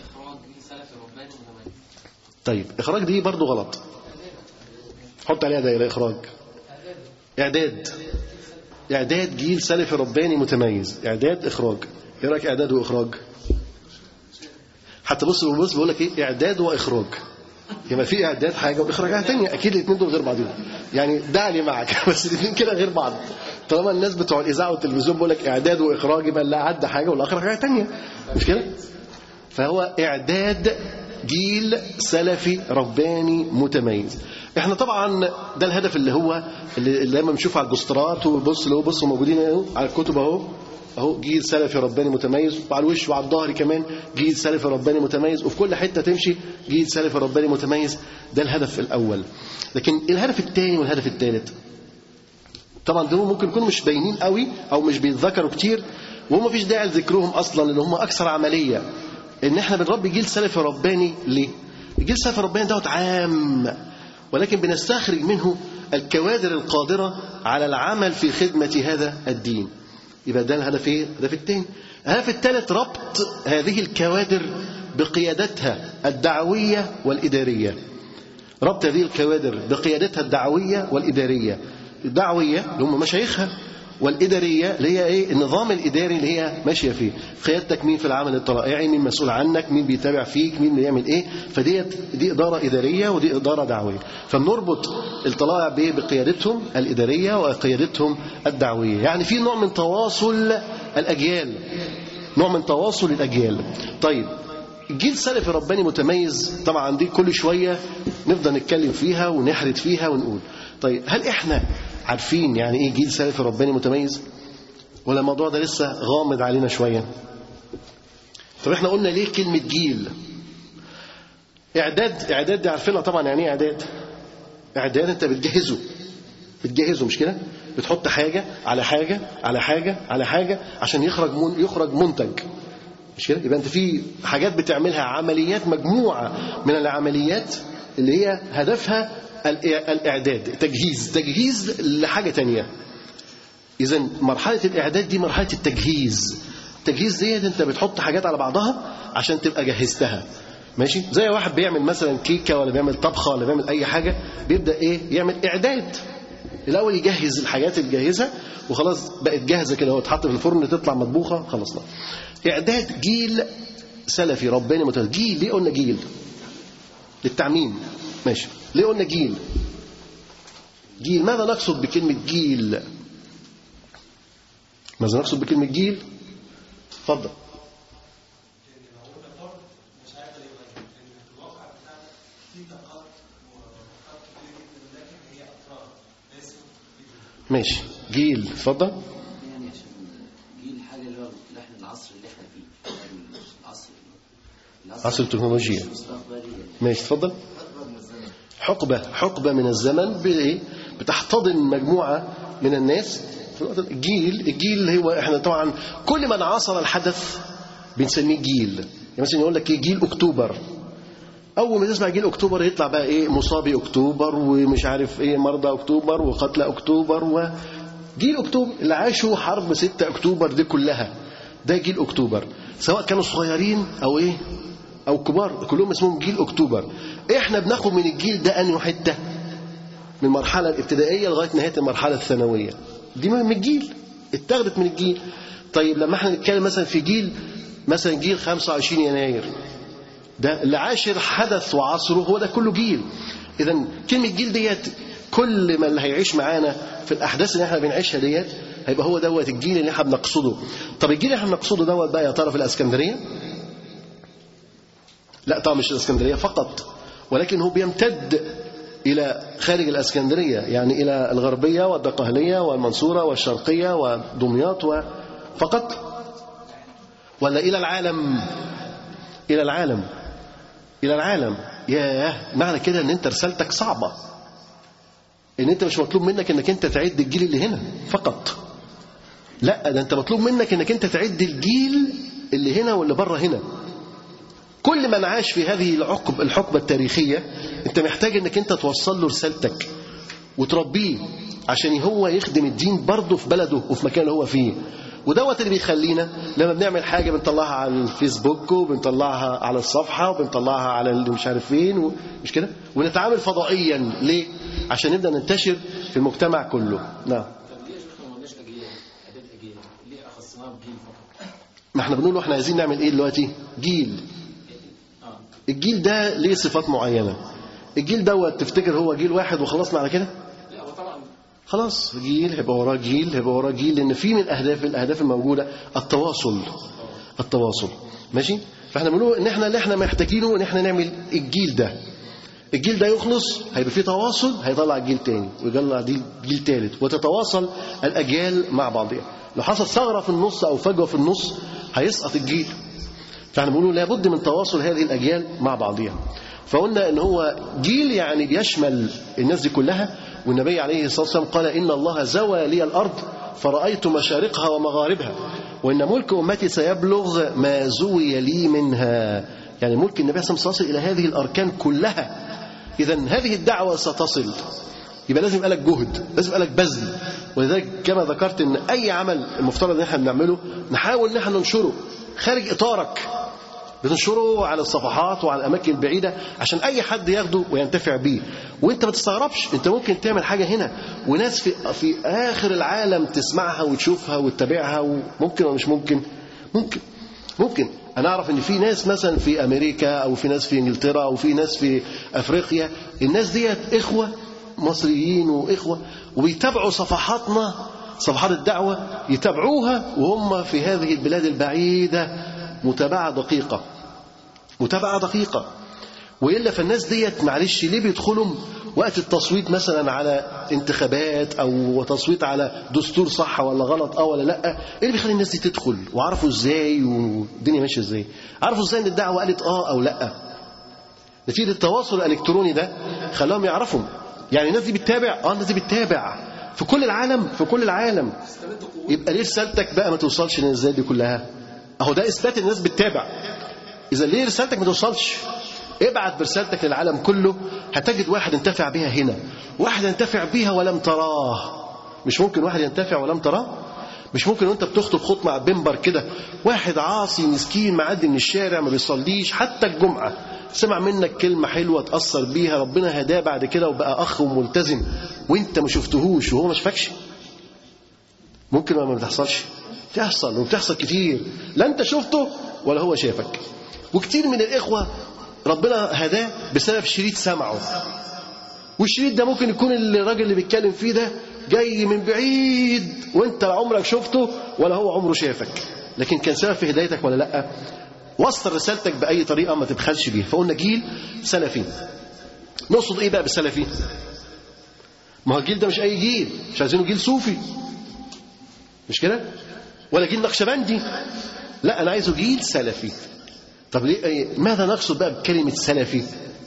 طيب إخراج دي برضو غلط حط عليها دايرة إخراج إعداد إعداد جيل سلفي رباني متميز إعداد إخراج إيه رأيك إعداد وإخراج حتى بص بص بيقول لك إيه إعداد وإخراج يبقى في اعداد حاجه واخراج حاجه ثانيه اكيد الاثنين دول غير بعضهم يعني دعني معك بس الاثنين كده غير بعض طالما الناس بتوع الاذاعه والتلفزيون بيقول لك اعداد واخراج يبقى اللي عدى حاجه والاخر حاجه ثانيه مش كده فهو اعداد جيل سلفي رباني متميز احنا طبعا ده الهدف اللي هو اللي اللي دايما بنشوفه على البوسترات وبص اللي هو بصوا موجودين اهو على الكتب اهو اهو جيل سلفي رباني متميز وعلى الوش وعلى الظهر كمان جيل سلفي رباني متميز وفي كل حته تمشي جيل سلفي رباني متميز ده الهدف الاول لكن الهدف الثاني والهدف الثالث طبعا دول ممكن يكونوا مش باينين قوي او مش بيتذكروا كتير وهم مفيش داعي لذكرهم اصلا لان هم اكثر عمليه ان احنا بنربي جيل سلفي رباني ليه؟ الجيل السلفي الرباني دوت عام ولكن بنستخرج منه الكوادر القادره على العمل في خدمه هذا الدين يبقى ده الهدف ايه؟ الهدف الثاني. الهدف الثالث ربط هذه الكوادر بقيادتها الدعويه والاداريه. ربط هذه الكوادر بقيادتها الدعويه والاداريه. الدعويه اللي هم مشايخها والاداريه اللي هي ايه؟ النظام الاداري اللي هي ماشيه فيه. قيادتك مين في العمل الطلائعي؟ مين مسؤول عنك؟ مين بيتابع فيك؟ مين بيعمل ايه؟ فديت دي اداره اداريه ودي اداره دعويه. فبنربط الطلائع بايه؟ بقيادتهم الاداريه وقيادتهم الدعويه. يعني في نوع من تواصل الاجيال. نوع من تواصل الاجيال. طيب الجيل السلفي رباني متميز طبعا دي كل شويه نفضل نتكلم فيها ونحرد فيها ونقول طيب هل احنا عارفين يعني ايه جيل سلفي رباني متميز ولا الموضوع ده لسه غامض علينا شويه طب احنا قلنا ليه كلمه جيل اعداد اعداد دي عارفينها طبعا يعني ايه اعداد اعداد انت بتجهزه بتجهزه مش كده بتحط حاجه على حاجه على حاجه على حاجه عشان يخرج من يخرج منتج مش كده يبقى انت في حاجات بتعملها عمليات مجموعه من العمليات اللي هي هدفها الإع- الاعداد تجهيز تجهيز لحاجه تانية اذا مرحله الاعداد دي مرحله التجهيز التجهيز ديت انت بتحط حاجات على بعضها عشان تبقى جهزتها ماشي زي واحد بيعمل مثلا كيكه ولا بيعمل طبخه ولا بيعمل اي حاجه بيبدا ايه يعمل اعداد الاول يجهز الحاجات اللي جاهزه وخلاص بقت جاهزه كده هو تحط في الفرن تطلع مطبوخه خلصنا اعداد جيل سلفي رباني متوازن جيل ليه قلنا جيل للتعميم ماشي ليه قلنا جيل جيل ماذا نقصد بكلمه جيل ماذا نقصد بكلمه جيل اتفضل ماشي جيل اتفضل يعني عشان جيل حاجه اللي هو احنا العصر اللي احنا فيه يعني العصر عصر التكنولوجيا المستقبلي يعني ماشي اتفضل اكبر من الزمن حقبة حقبة من الزمن بإيه؟ بتحتضن مجموعة من الناس في الوقت ده. الجيل الجيل هو احنا طبعا كل من عاصر الحدث بنسميه جيل يعني مثلا يقول لك ايه جيل اكتوبر اول ما تسمع جيل اكتوبر يطلع بقى ايه مصابي اكتوبر ومش عارف ايه مرضى اكتوبر وقتلى اكتوبر و جيل اكتوبر اللي عاشوا حرب 6 اكتوبر دي كلها ده جيل اكتوبر سواء كانوا صغيرين او ايه او كبار كلهم اسمهم جيل اكتوبر احنا بناخد من الجيل ده انهي حته من المرحله الابتدائيه لغايه نهايه المرحله الثانويه دي من الجيل اتاخدت من الجيل طيب لما احنا نتكلم مثلا في جيل مثلا جيل 25 يناير ده اللي عاشر حدث وعصره هو ده كله جيل اذا كلمه جيل ديت كل ما اللي هيعيش معانا في الاحداث اللي احنا بنعيشها ديت هيبقى هو دوت الجيل اللي احنا بنقصده طب الجيل اللي احنا بنقصده دوت بقى يا ترى في الاسكندريه لا طبعا مش الاسكندريه فقط ولكن هو بيمتد الى خارج الاسكندريه يعني الى الغربيه والدقهليه والمنصوره والشرقيه ودمياط فقط ولا الى العالم الى العالم الى العالم ياه معنى كده ان انت رسالتك صعبه ان انت مش مطلوب منك انك انت تعد الجيل اللي هنا فقط لا ده انت مطلوب منك انك انت تعد الجيل اللي هنا واللي بره هنا كل من عاش في هذه العقب الحقبة التاريخية انت محتاج انك انت توصل له رسالتك وتربيه عشان هو يخدم الدين برضه في بلده وفي مكان اللي هو فيه ودوت اللي بيخلينا لما بنعمل حاجة بنطلعها على الفيسبوك وبنطلعها على الصفحة وبنطلعها على اللي مش عارف فين مش كده ونتعامل فضائيا ليه عشان نبدأ ننتشر في المجتمع كله نعم طب ليه يا شيخ ما قلناش اجيال اعداد اجيال ليه اخصناها بجيل فقط ما احنا بنقول له احنا عايزين نعمل ايه دلوقتي جيل الجيل ده ليه صفات معينة الجيل دوت تفتكر هو جيل واحد وخلصنا على كده لا هو طبعا خلاص جيل هيبقى وراه جيل هيبقى وراه جيل لان في من الاهداف الاهداف الموجوده التواصل التواصل ماشي فاحنا بنقول ان احنا اللي احنا محتاجينه ان احنا نعمل الجيل ده الجيل ده يخلص هيبقى فيه تواصل هيطلع جيل تاني ويطلع جيل جيل تالت وتتواصل الاجيال مع بعضها لو حصل ثغره في النص او فجوه في النص هيسقط الجيل فاحنا بنقول لابد من تواصل هذه الاجيال مع بعضها فقلنا ان هو جيل يعني بيشمل الناس دي كلها والنبي عليه الصلاه والسلام قال ان الله زوى لي الارض فرايت مشارقها ومغاربها وان ملك امتي سيبلغ ما زوي لي منها يعني ملك النبي صلى الله عليه وسلم الى هذه الاركان كلها اذا هذه الدعوه ستصل يبقى لازم يبقى لك جهد لازم يبقى لك بذل ولذلك كما ذكرت ان اي عمل المفترض ان احنا بنعمله نحاول ان احنا ننشره خارج اطارك بتنشره على الصفحات وعلى الاماكن البعيده عشان اي حد ياخده وينتفع بيه وانت ما تستغربش انت ممكن تعمل حاجه هنا وناس في في اخر العالم تسمعها وتشوفها وتتابعها وممكن ولا مش ممكن ممكن ممكن انا اعرف ان في ناس مثلا في امريكا او في ناس في انجلترا او في ناس في افريقيا الناس ديت اخوه مصريين واخوه وبيتابعوا صفحاتنا صفحات الدعوه يتابعوها وهم في هذه البلاد البعيده متابعة دقيقة متابعة دقيقة وإلا فالناس ديت معلش ليه بيدخلوا وقت التصويت مثلا على انتخابات أو تصويت على دستور صح ولا غلط أو ولا لأ إيه اللي بيخلي الناس دي تدخل وعرفوا إزاي والدنيا ماشية إزاي عرفوا إزاي إن الدعوة قالت آه أو لأ نتيجه التواصل الالكتروني ده خلاهم يعرفوا يعني الناس دي بتتابع اه الناس دي بتتابع في كل العالم في كل العالم يبقى ليه رسالتك بقى ما توصلش للناس دي كلها اهو ده اثبات إن الناس بتتابع اذا ليه رسالتك ما توصلش ابعت برسالتك للعالم كله هتجد واحد انتفع بها هنا واحد ينتفع بها ولم تراه مش ممكن واحد ينتفع ولم تراه مش ممكن وانت بتخطب خطبه على بنبر كده واحد عاصي مسكين معدي من الشارع ما بيصليش حتى الجمعه سمع منك كلمه حلوه اتاثر بيها ربنا هداه بعد كده وبقى اخ وملتزم وانت ما شفتهوش وهو ما شافكش ممكن ولا ما بتحصلش تحصل وبتحصل كتير لا انت شفته ولا هو شافك وكتير من الاخوه ربنا هداه بسبب شريط سمعه والشريط ده ممكن يكون الراجل اللي بيتكلم فيه ده جاي من بعيد وانت لا عمرك شفته ولا هو عمره شافك لكن كان سبب في هدايتك ولا لا وصل رسالتك باي طريقه ما تبخلش بيها فقلنا جيل سلفي نقصد ايه بقى بالسلفي ما هو الجيل ده مش اي جيل مش عايزينه جيل صوفي مش كده ولا جيل نقشبندي لا انا عايزه جيل سلفي طب ليه إيه؟ ماذا نقصد بقى بكلمه سلفي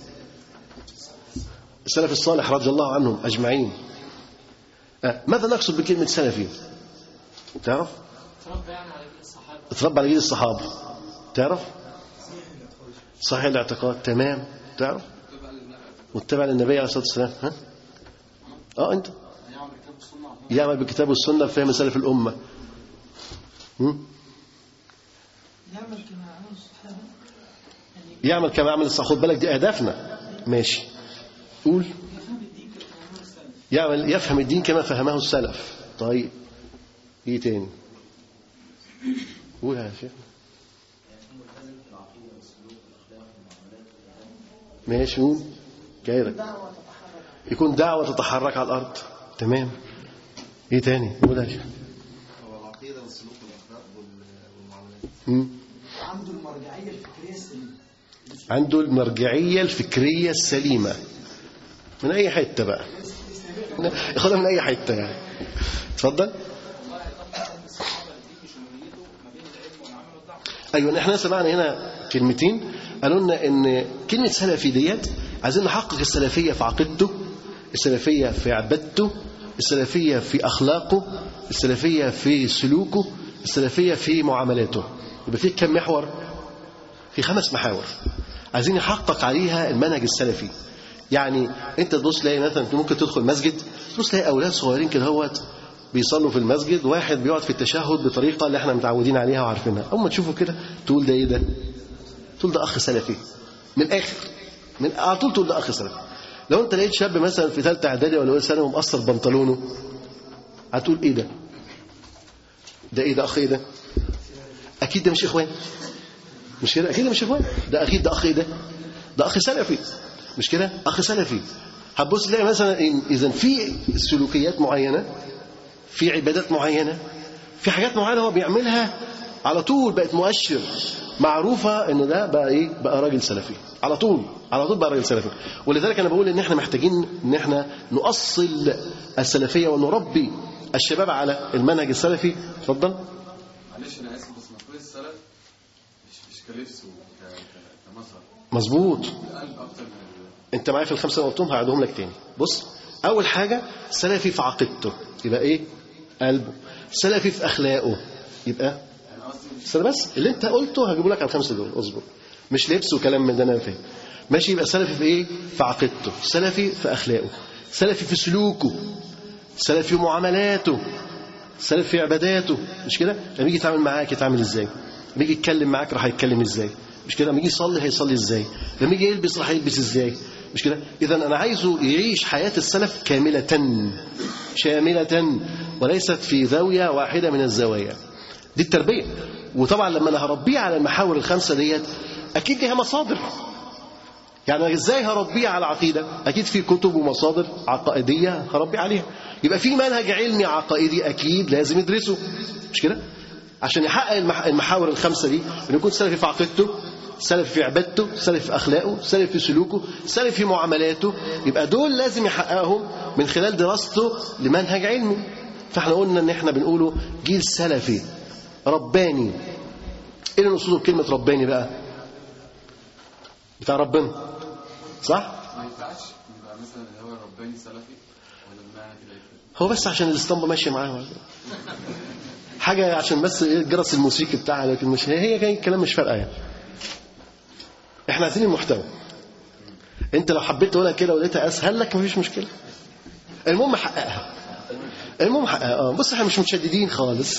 السلف الصالح رضي الله عنهم اجمعين آه، ماذا نقصد بكلمه سلفي تعرف تربى يعني على جيل الصحابة اتربى على جيل الصحابه تعرف صحيح الاعتقاد تمام تعرف متبع للنبي عليه الصلاه والسلام ها اه انت يعمل كتاب السنة يعمل بالكتاب والسنه بفهم سلف الامه هم؟ يعمل كما عمل الصحابة يعني يعمل كما يعمل الصحابه خد بالك دي اهدافنا ماشي قول يعمل يفهم الدين كما فهمه السلف طيب ايه تاني قول يا شيخ ماشي قول جايلك يكون دعوة تتحرك على الأرض تمام ايه تاني قول يا شيخ هو العقيدة والسلوك والأخلاق وال- والمعاملات مم. عنده المرجعية الفكرية السليمة عنده المرجعية الفكرية السليمة من أي حتة بقى ياخدها من أي حتة يعني اتفضل أيوة احنا سمعنا هنا كلمتين قالوا لنا إن كلمة سلفي ديت عايزين نحقق السلفية في عقيدته السلفية في عبادته السلفية في أخلاقه السلفية في سلوكه السلفية في معاملاته يبقى في كم محور في خمس محاور عايزين نحقق عليها المنهج السلفي يعني انت تبص تلاقي مثلا انت ممكن تدخل مسجد تبص تلاقي اولاد صغيرين كده هوت بيصلوا في المسجد واحد بيقعد في التشهد بطريقه اللي احنا متعودين عليها وعارفينها اول ما تشوفه كده تقول ده ايه ده تقول ده اخ سلفي من الاخر من على طول تقول ده اخ سلفي لو انت لقيت شاب مثلا في ثالثه اعدادي ولا اولى ثانوي ومقصر بنطلونه هتقول ايه ده ده ايه ده اخ ايه ده اكيد ده مش اخوان مش كده اكيد مش اخوان ده اكيد ده اخ ايه ده ده اخ سلفي مش كده اخ سلفي هتبص تلاقي مثلا إن- اذا في سلوكيات معينه في عبادات معينه في حاجات معينه هو بيعملها على طول بقت مؤشر معروفه ان ده بقى ايه بقى راجل سلفي على طول على طول بقى راجل سلفي ولذلك انا بقول ان احنا محتاجين ان احنا نؤصل السلفيه ونربي الشباب على المنهج السلفي اتفضل معلش انا اسف بس مفروض السلف مش مش كلبس وك- ك- كمظهر مظبوط القلب اكتر من ال- انت معايا في الخمسه اللي قلتهم هعيدهم لك تاني بص اول حاجه سلفي في عقيدته يبقى ايه قلبه سلفي في اخلاقه يبقى انا قصدي مش استنى بس اللي انت قلته هجيبه لك على الخمسه دول اصبر مش لبس وكلام من ده انا فاهم ماشي يبقى سلفي في ايه في عقيدته سلفي في اخلاقه سلفي في سلوكه سلفي في معاملاته سلفي في عباداته مش كده لما يجي يتعامل معاك يتعامل ازاي لما يجي يتكلم معاك راح يتكلم ازاي مش كده لما يجي يصلي هيصلي ازاي لما يجي يلبس راح يلبس ازاي مش كده اذا انا عايزه يعيش حياه السلف كامله شامله وليست في زاويه واحده من الزوايا دي التربيه وطبعا لما انا هربيه على المحاور الخمسه ديت اكيد ليها مصادر يعني أنا ازاي هربيه على عقيده اكيد في كتب ومصادر عقائديه هربيه عليها يبقى في منهج علمي عقائدي اكيد لازم يدرسه مش كده عشان يحقق المح- المحاور الخمسه دي انه يكون سلفي في عقيدته سلفي في عبادته سلفي في اخلاقه سلفي في سلوكه سلفي في معاملاته يبقى دول لازم يحققهم من خلال دراسته لمنهج علمي فاحنا قلنا ان احنا بنقوله جيل سلفي رباني ايه اللي نقصده بكلمه رباني بقى بتاع ربنا صح ما ينفعش يبقى مثلا اللي هو الرباني سلفي ولا المعنى كده يفرق؟ هو بس عشان الاسطمبة ماشية معاه ولا حاجة عشان بس إيه الجرس الموسيقي بتاعها لكن مش هي هي جاي الكلام مش فارقة يعني احنا عايزين المحتوى انت لو حبيت تقولها كده ولقيتها اسهل لك مفيش مشكلة المهم حققها المهم حققها اه بص احنا مش متشددين خالص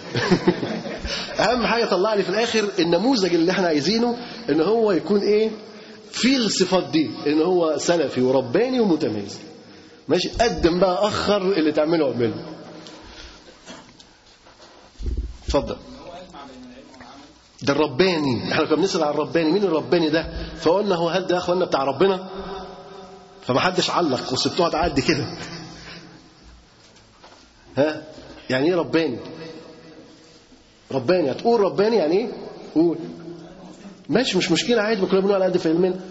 اهم حاجة طلع لي في الاخر النموذج اللي احنا عايزينه ان هو يكون ايه في الصفات دي ان هو سلفي ورباني ومتميز ماشي قدم بقى اخر اللي تعمله اعمله اتفضل ده الرباني احنا كنا بنسال عن الرباني مين الرباني ده فقلنا هو هل ده يا اخوانا بتاع ربنا فما حدش علق وسبتوها تعدي كده ها يعني ايه رباني رباني هتقول رباني يعني ايه قول ماشي مش مشكله عادي ما كنا بنقول على قد فهمنا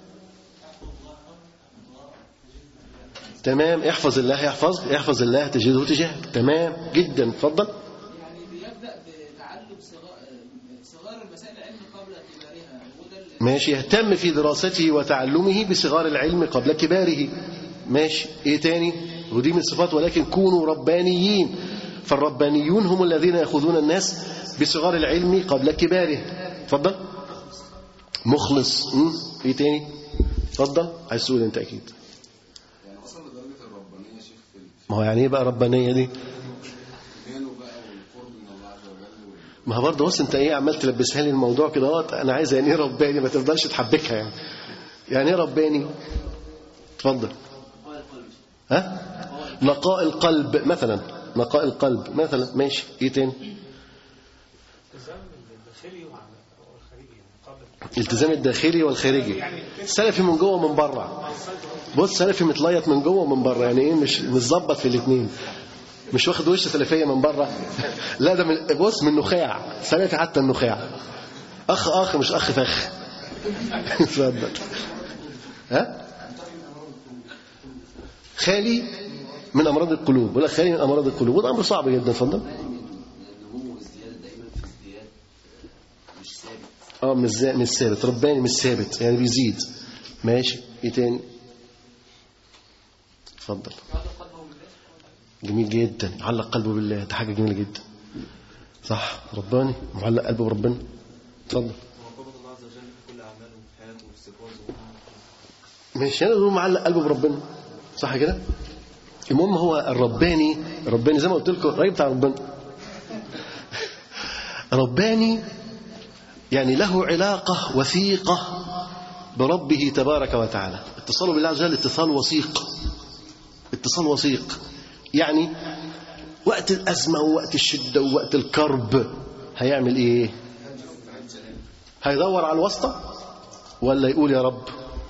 تمام احفظ الله يحفظ احفظ الله تجده تجاهك تمام جدا اتفضل يعني بيبدا بتعلم صغار صغار المسائل العلم قبل كبارها وده ال- ماشي يهتم في دراسته وتعلمه بصغار العلم قبل كباره ماشي ايه تاني ودي من صفات ولكن كونوا ربانيين فالربانيون هم الذين ياخذون الناس بصغار العلم قبل كباره اتفضل مخلص م? ايه تاني اتفضل عايز تقول انت اكيد يعني وصل لدرجة الربانية يا شيخ في ما هو يعني ايه بقى ربانيه دي المال بقى والقرب من الله عز وجل وال- ما هو برضه بص انت ايه عمال تلبسها لي الموضوع كده اهوت انا عايز يعني ايه رباني ما تفضلش تحبكها يعني يعني ايه رباني اتفضل ها نقاء القلب مثلا نقاء القلب مثلا ماشي ايه تاني التزام الداخلي والخارجي سلفي من جوه ومن بره بص سلفي متليط من جوه ومن بره يعني ايه مش متظبط في الاثنين مش واخد وش سلفيه من بره لا ده من بص من نخاع سلفي حتى النخاع اخ اخ مش اخ فخ اتفضل ها خالي من امراض القلوب ولا خالي من امراض القلوب وده امر صعب جدا اتفضل النمو والزيادة دايما في ازدياد مش ثابت اه مش زي- مش ثابت رباني مش ثابت يعني بيزيد ماشي ايه تاني اتفضل جميل جدا علق قلبه بالله ده حاجه جميله جدا صح رباني معلق قلبه بربنا اتفضل مراقبة الله عز وجل في كل أعماله وفي حياته وفي استيقاظه ماشي انا بقول معلق قلبه بربنا صح كده المهم هو الرباني الرباني زي ما قلت لكم الراجل بتاع ربنا رباني يعني له علاقة وثيقة بربه تبارك وتعالى اتصاله بالله عز وجل اتصال وثيق اتصال وثيق يعني وقت الأزمة ووقت الشدة ووقت الكرب هيعمل ايه هيدور على الواسطة ولا يقول يا رب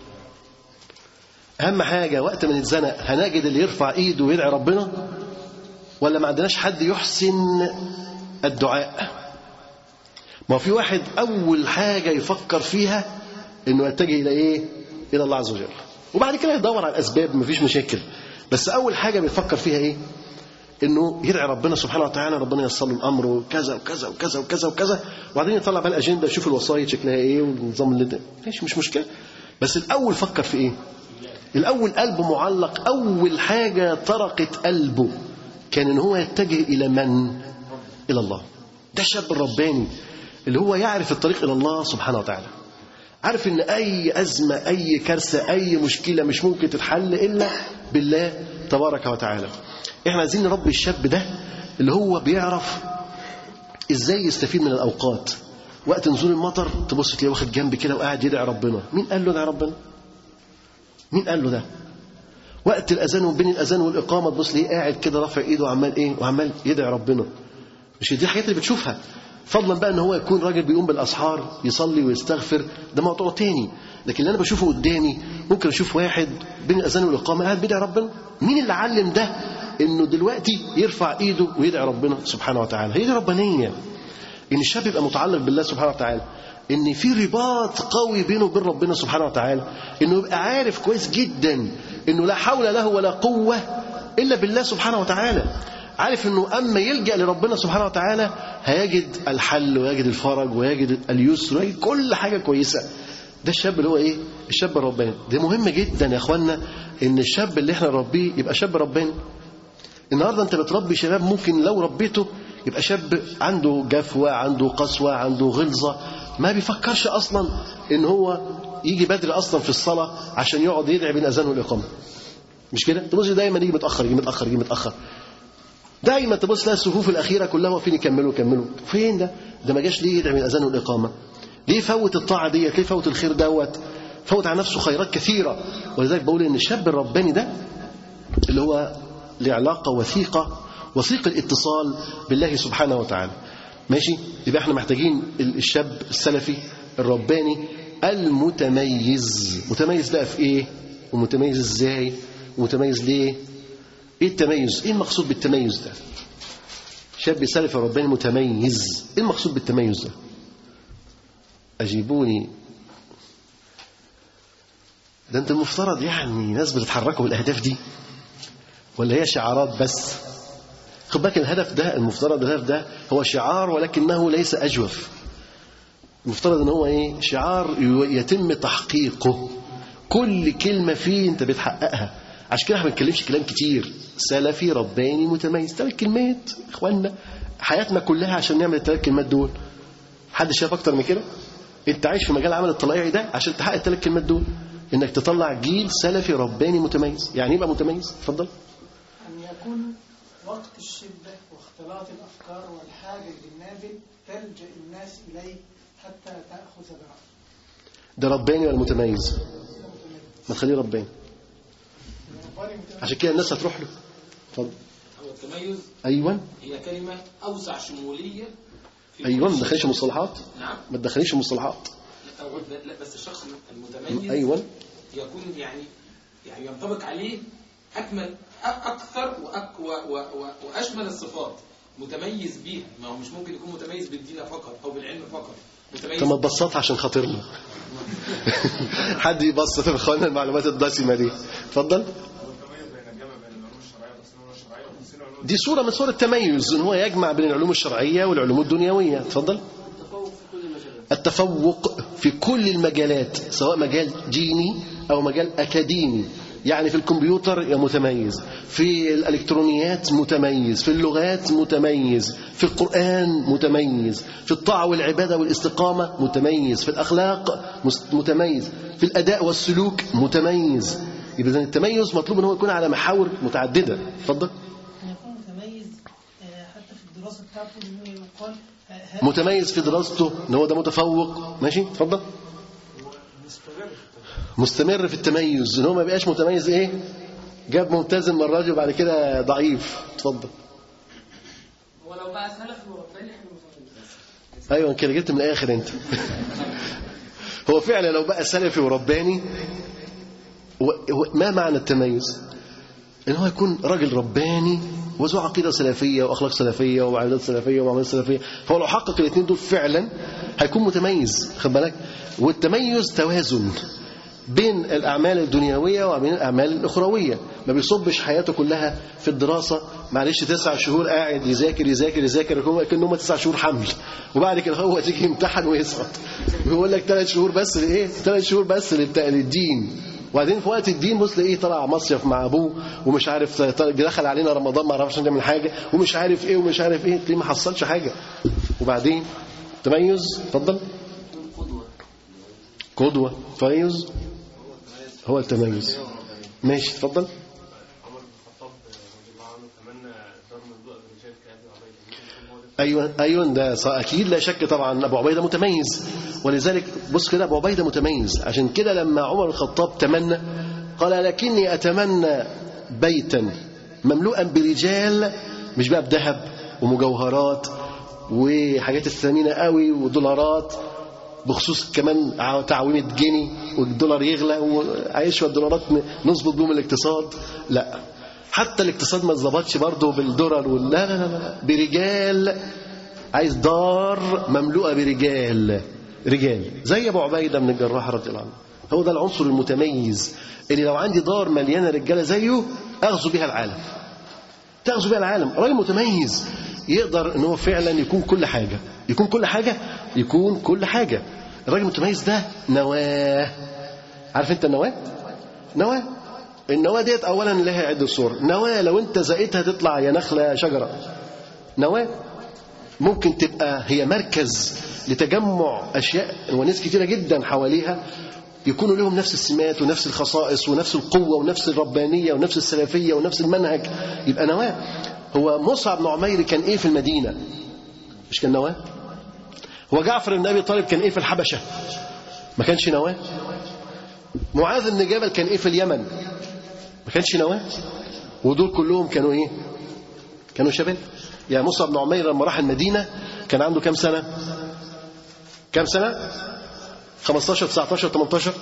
أهم حاجة وقت ما نتزنق هنجد اللي يرفع إيده ويدعي ربنا ولا ما عندناش حد يحسن الدعاء ما في واحد أول حاجة يفكر فيها إنه يتجه إلى إيه؟ إلى الله عز وجل وبعد كده يدور على الأسباب مفيش مشاكل بس أول حاجة بيفكر فيها إيه؟ إنه يدعي ربنا سبحانه وتعالى ربنا ييسر له الأمر وكذا وكذا وكذا وكذا وكذا وبعدين يطلع بقى الأجندة يشوف الوصايا شكلها إيه والنظام اللي ده ماشي مش مشكلة بس الأول فكر في إيه؟ الأول قلبه معلق أول حاجة طرقت قلبه كان إن هو يتجه إلى من؟ إلى الله ده الشاب الرباني اللي هو يعرف الطريق إلى الله سبحانه وتعالى عارف إن أي أزمة أي كارثة أي مشكلة مش ممكن تتحل إلا بالله تبارك وتعالى إحنا عايزين نربي الشاب ده اللي هو بيعرف إزاي يستفيد من الأوقات وقت نزول المطر تبص تلاقيه واخد جنب كده وقاعد يدعي ربنا مين قال له ادعي ربنا مين قال له ده وقت الاذان وبين الاذان والاقامه تبص ليه قاعد كده رافع ايده وعمال ايه وعمال يدعي ربنا مش دي الحاجات اللي بتشوفها فضلا بقى ان هو يكون راجل بيقوم بالاسحار يصلي ويستغفر ده موضوع تاني لكن اللي انا بشوفه قدامي ممكن اشوف واحد بين الاذان والاقامه قاعد بيدعي ربنا مين اللي علم ده انه دلوقتي يرفع ايده ويدعي ربنا سبحانه وتعالى هي دي ربانيه ان الشاب يبقى متعلق بالله سبحانه وتعالى ان في رباط قوي بينه وبين ربنا سبحانه وتعالى انه يبقى عارف كويس جدا انه لا حول له ولا قوه الا بالله سبحانه وتعالى عارف انه اما يلجا لربنا سبحانه وتعالى هيجد الحل ويجد الفرج ويجد اليسر ويجد كل حاجه كويسه ده الشاب اللي هو ايه الشاب الرباني ده مهم جدا يا اخوانا ان الشاب اللي احنا نربيه يبقى شاب رباني النهارده انت بتربي شباب ممكن لو ربيته يبقى شاب عنده جفوه عنده قسوه عنده غلظه ما بيفكرش اصلا ان هو يجي بدري اصلا في الصلاه عشان يقعد يدعي بين اذان والاقامه مش كده تبص دايما يجي متاخر يجي متاخر يجي متاخر دايما تبص لها الصفوف الاخيره كلها واقفين يكملوا يكملوا فين ده ده ما جاش ليه يدعي من الاذان والاقامه ليه فوت الطاعه ديت ليه فوت الخير دوت فوت على نفسه خيرات كثيره ولذلك بقول ان الشاب الرباني ده اللي هو لعلاقه وثيقه وثيق الاتصال بالله سبحانه وتعالى ماشي يبقى احنا محتاجين الشاب السلفي الرباني المتميز متميز بقى في ايه ومتميز ازاي ومتميز ليه ايه التميز ايه المقصود بالتميز ده شاب سلفي رباني متميز ايه المقصود بالتميز ده اجيبوني ده انت المفترض يعني ناس بتتحركوا بالاهداف دي ولا هي شعارات بس خد بالك الهدف ده المفترض الهدف ده هو شعار ولكنه ليس اجوف المفترض ان هو ايه شعار يتم تحقيقه كل كلمه فيه انت بتحققها عشان كده احنا ما بنتكلمش كلام كتير سلفي رباني متميز ثلاث كلمات اخوانا حياتنا كلها عشان نعمل الثلاث كلمات دول حد شاف اكتر من كده انت عايش في مجال العمل الطلائعي ده عشان تحقق الثلاث كلمات دول انك تطلع جيل سلفي رباني متميز يعني يبقى متميز اتفضل أن يكون وقت الشدة واختلاط الأفكار والحاجة للنابل تلجأ الناس إليه حتى تأخذ برأيه ده رباني ولا متميز ما تخليه رباني عشان كده الناس هتروح له اتفضل هو التميز ايوه هي كلمة أوسع شمولية في ايوه كل ما تدخليش شيء. مصطلحات نعم ما تدخليش مصطلحات لا أقول- لا بس الشخص المتميز ايوه يكون يعني يعني ينطبق عليه أكمل أ- أكثر وأقوى و- و- وأشمل الصفات متميز بيها ما هو مش ممكن يكون متميز بالدين فقط أو بالعلم فقط متميز طب ما تبسطها عشان خاطرنا حد يبسط يا اخوانا المعلومات الدسمه دي اتفضل دي صورة من صور التميز ان هو يجمع بين العلوم الشرعية والعلوم الدنيوية اتفضل التفوق في كل المجالات سواء مجال ديني او مجال اكاديمي يعني في الكمبيوتر يا متميز في الالكترونيات متميز في اللغات متميز في القران متميز في الطاعه والعباده والاستقامه متميز في الاخلاق مس- متميز في الاداء والسلوك متميز يبقى إذن التميز مطلوب ان هو يكون على محاور متعدده اتفضل أن يكون متميز آه، حتى في الدراسة بتاعته إنه يقال آه، هذا متميز في دراسته ان هو ده متفوق ماشي اتفضل مستمر في التميز ان هو ما بقاش متميز ايه جاب ممتاز المره دي وبعد كده ضعيف اتفضل ولو بقى سلف ورباني احنا متميز ايوه كده جبت من الاخر انت هو فعلا لو بقى سلفي ورباني هو- هو ما معنى التميز ان هو يكون راجل رباني وذو عقيده سلفيه واخلاق سلفيه وعادات سلفيه ومعاملات سلفيه فهو لو حقق الاثنين دول فعلا هيكون متميز خد بالك والتميز توازن بين الاعمال الدنيويه وبين الاعمال الاخرويه ما بيصبش حياته كلها في الدراسه معلش تسع شهور قاعد يذاكر يذاكر يذاكر هو كانه هم تسع شهور حمل وبعد كده هو تيجي يمتحن ويسقط ويقول لك ثلاث شهور بس لايه؟ ثلاث شهور بس للت- للدين وبعدين في وقت الدين بص ايه طلع مصيف مع ابوه ومش عارف طلع- دخل علينا رمضان ما عرفش نعمل حاجه ومش عارف ايه ومش عارف ايه تلاقيه ما حصلش حاجه وبعدين تميز اتفضل قدوه تميز هو التميز ماشي اتفضل ايوه ايوه ده ص- اكيد لا شك طبعا ابو عبيده متميز ولذلك بص كده ابو عبيده متميز عشان كده لما عمر الخطاب تمنى قال لكني اتمنى بيتا مملوءا برجال مش بقى بذهب ومجوهرات وحاجات الثمينه قوي ودولارات بخصوص كمان ع- تعويمة جنيه والدولار يغلى وعايش والدولارات ن- نظبط بهم الاقتصاد لا حتى الاقتصاد ما اتظبطش برضه بالدولار وال- لا لا لا لا برجال عايز دار مملوءة برجال رجال زي ابو عبيده بن الجراح رضي الله عنه هو ده العنصر المتميز اللي لو عندي دار مليانه رجاله زيه اغزو بها العالم تغزو بها العالم راجل متميز يقدر ان هو فعلا يكون كل حاجه يكون كل حاجه يكون كل حاجه الراجل المتميز ده نواه عارف انت النواه نواه النواه ديت اولا لها عده صور نواه لو انت زقتها تطلع يا نخله يا شجره نواه ممكن تبقى هي مركز لتجمع اشياء وناس كتيره جدا حواليها يكونوا لهم نفس السمات ونفس الخصائص ونفس القوه ونفس الربانيه ونفس السلفيه ونفس المنهج يبقى نواه هو مصعب بن عمير كان ايه في المدينه مش كان نواه هو جعفر بن ابي طالب كان ايه في الحبشه ما كانش نواه معاذ بن جبل كان ايه في اليمن ما كانش نواه ودول كلهم كانوا ايه كانوا شباب يعني مصعب بن عمير لما راح المدينه كان عنده كام سنه كام سنه 15 19 18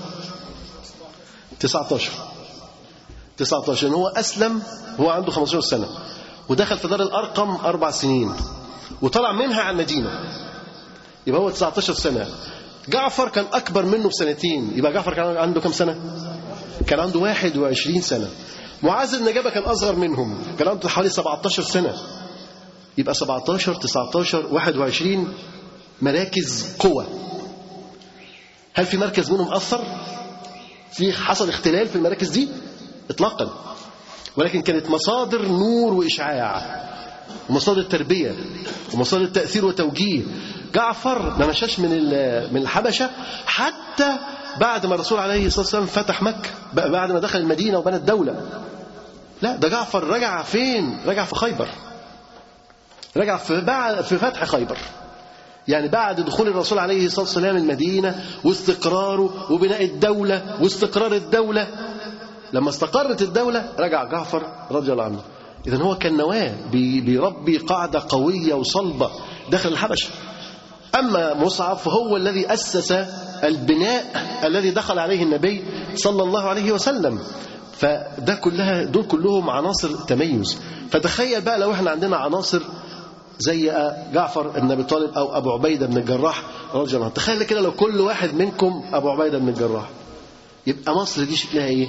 19 19 ان هو اسلم هو عنده 15 سنه ودخل في دار الارقم اربع سنين وطلع منها على المدينه يبقى هو 19 سنه جعفر كان اكبر منه بسنتين يبقى جعفر كان عنده كام سنه كان عنده 21 سنه معاذ بن جبل كان اصغر منهم كان عنده حوالي 17 سنه يبقى 17 19 21 مراكز قوه هل في مركز منهم اثر في حصل اختلال في المراكز دي اطلاقا ولكن كانت مصادر نور واشعاع ومصادر تربيه ومصادر تاثير وتوجيه جعفر ما مشاش من ال- من الحبشه حتى بعد ما الرسول عليه الصلاه والسلام فتح مكه بقى بعد ما دخل المدينه وبنى الدوله لا ده جعفر رجع فين رجع في خيبر رجع في بعد في فتح خيبر يعني بعد دخول الرسول عليه الصلاه والسلام المدينه واستقراره وبناء الدوله واستقرار الدوله لما استقرت الدوله رجع جعفر رضي الله عنه اذا هو كان نواه بي- بيربي قاعده قويه وصلبه داخل الحبشه اما مصعب فهو الذي اسس البناء الذي دخل عليه النبي صلى الله عليه وسلم فده كلها دول كلهم عناصر تميز فتخيل بقى لو احنا عندنا عناصر زي جعفر بن ابي طالب او ابو عبيده بن الجراح رضي الله عنه تخيل كده لو كل واحد منكم ابو عبيده بن الجراح يبقى مصر دي شكلها ايه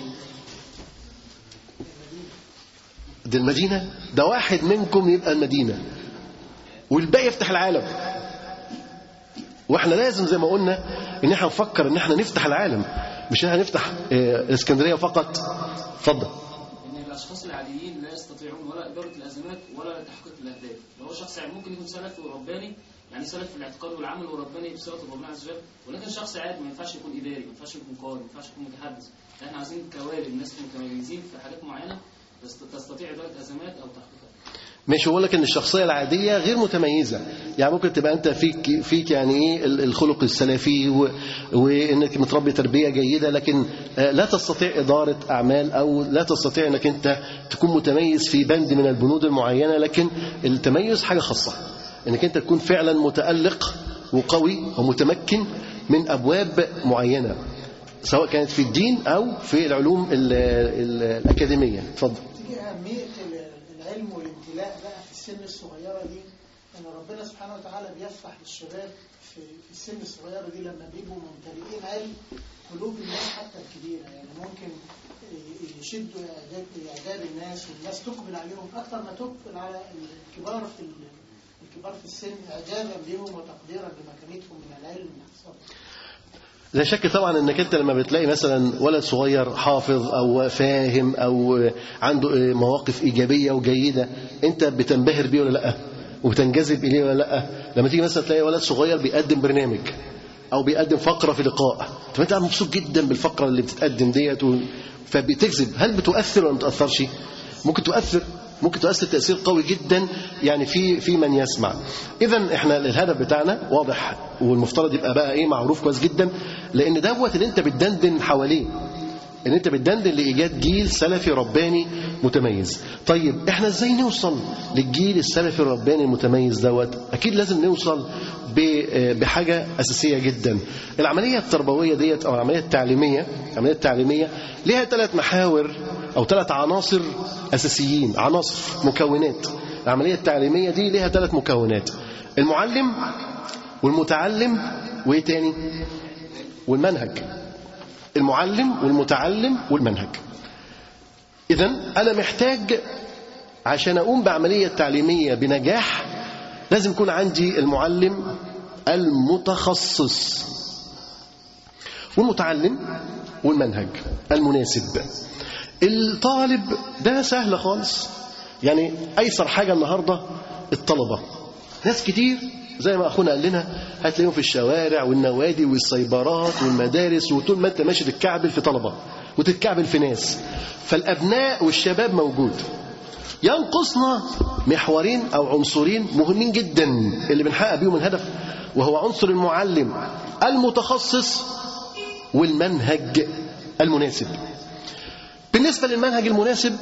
دي المدينه ده واحد منكم يبقى المدينه والباقي يفتح العالم واحنا لازم زي ما قلنا ان احنا نفكر ان احنا نفتح العالم مش ان احنا نفتح آه، اسكندريه فقط اتفضل ان الاشخاص العاديين لا يستطيعون ولا اداره الازمات ولا تحقيق الاهداف لو هو شخص يعني ممكن يكون سلفي ورباني يعني سلف في الاعتقاد والعمل ورباني بصيغه ربنا عز وجل ولكن شخص عادي ما ينفعش يكون اداري ما ينفعش يكون قائد ما ينفعش يكون متحدث احنا عايزين كوادر ناس متميزين في حاجات معينه بس تستطيع اداره ازمات او تحقيقها مش بقول لك ان الشخصيه العاديه غير متميزه يعني ممكن تبقى انت فيك فيك يعني ايه ال- الخلق السلفي و- وانك متربي تربيه جيده لكن آه، لا تستطيع اداره اعمال او لا تستطيع انك انت تكون متميز في بند من البنود المعينه لكن التميز حاجه خاصه انك انت تكون فعلا متالق وقوي ومتمكن من ابواب معينه سواء كانت في الدين او في العلوم ال- ال- الاكاديميه اتفضل تيجي أهمية ال- العلم والامتلاء بقى في السن الصغيرة دي أن ربنا سبحانه وتعالى بيفتح للشباب في, في السن الصغيرة دي لما بيبقوا ممتلئين علم قلوب الناس حتى الكبيرة يعني ممكن ي- يشدوا إعجاب إعجاب الناس والناس تقبل عليهم أكثر ما تقبل على الكبار في ال- الكبار في السن إعجابا بهم وتقديرا لمكانتهم من العلم والصبر. لا شك طبعا انك انت لما بتلاقي مثلا ولد صغير حافظ او فاهم او عنده مواقف ايجابيه وجيده انت بتنبهر بيه ولا لا وبتنجذب اليه ولا لا لما تيجي مثلا تلاقي ولد صغير بيقدم برنامج او بيقدم فقره في لقاء طب انت مبسوط جدا بالفقره اللي بتتقدم ديت و... فبتجذب هل بتؤثر ولا ما بتاثرش ممكن تؤثر ممكن تؤثر تاثير قوي جدا يعني في في من يسمع اذا احنا الهدف بتاعنا واضح والمفترض يبقى بقى ايه معروف كويس جدا لان دوت اللي انت بتدندن حواليه ان انت بتدندن لايجاد جيل سلفي رباني متميز طيب احنا ازاي نوصل للجيل السلفي الرباني المتميز دوت اكيد لازم نوصل ب- بحاجه اساسيه جدا العمليه التربويه ديت او العمليه التعليميه العمليه التعليميه ليها ثلاث محاور او ثلاث عناصر اساسيين عناصر مكونات العمليه التعليميه دي ليها ثلاث مكونات المعلم والمتعلم وايه تاني والمنهج المعلم والمتعلم والمنهج إذا أنا محتاج عشان أقوم بعملية تعليمية بنجاح لازم يكون عندي المعلم المتخصص والمتعلم والمنهج المناسب الطالب ده سهل خالص يعني أيسر حاجة النهاردة الطلبة ناس كتير زي ما أخونا قال لنا هتلاقيهم في الشوارع والنوادي والسيبرات والمدارس وطول ما أنت ماشي تتكعبل في طلبة وتتكعبل في ناس فالأبناء والشباب موجود ينقصنا محورين أو عنصرين مهمين جدا اللي بنحقق بيهم الهدف وهو عنصر المعلم المتخصص والمنهج المناسب بالنسبة للمنهج المناسب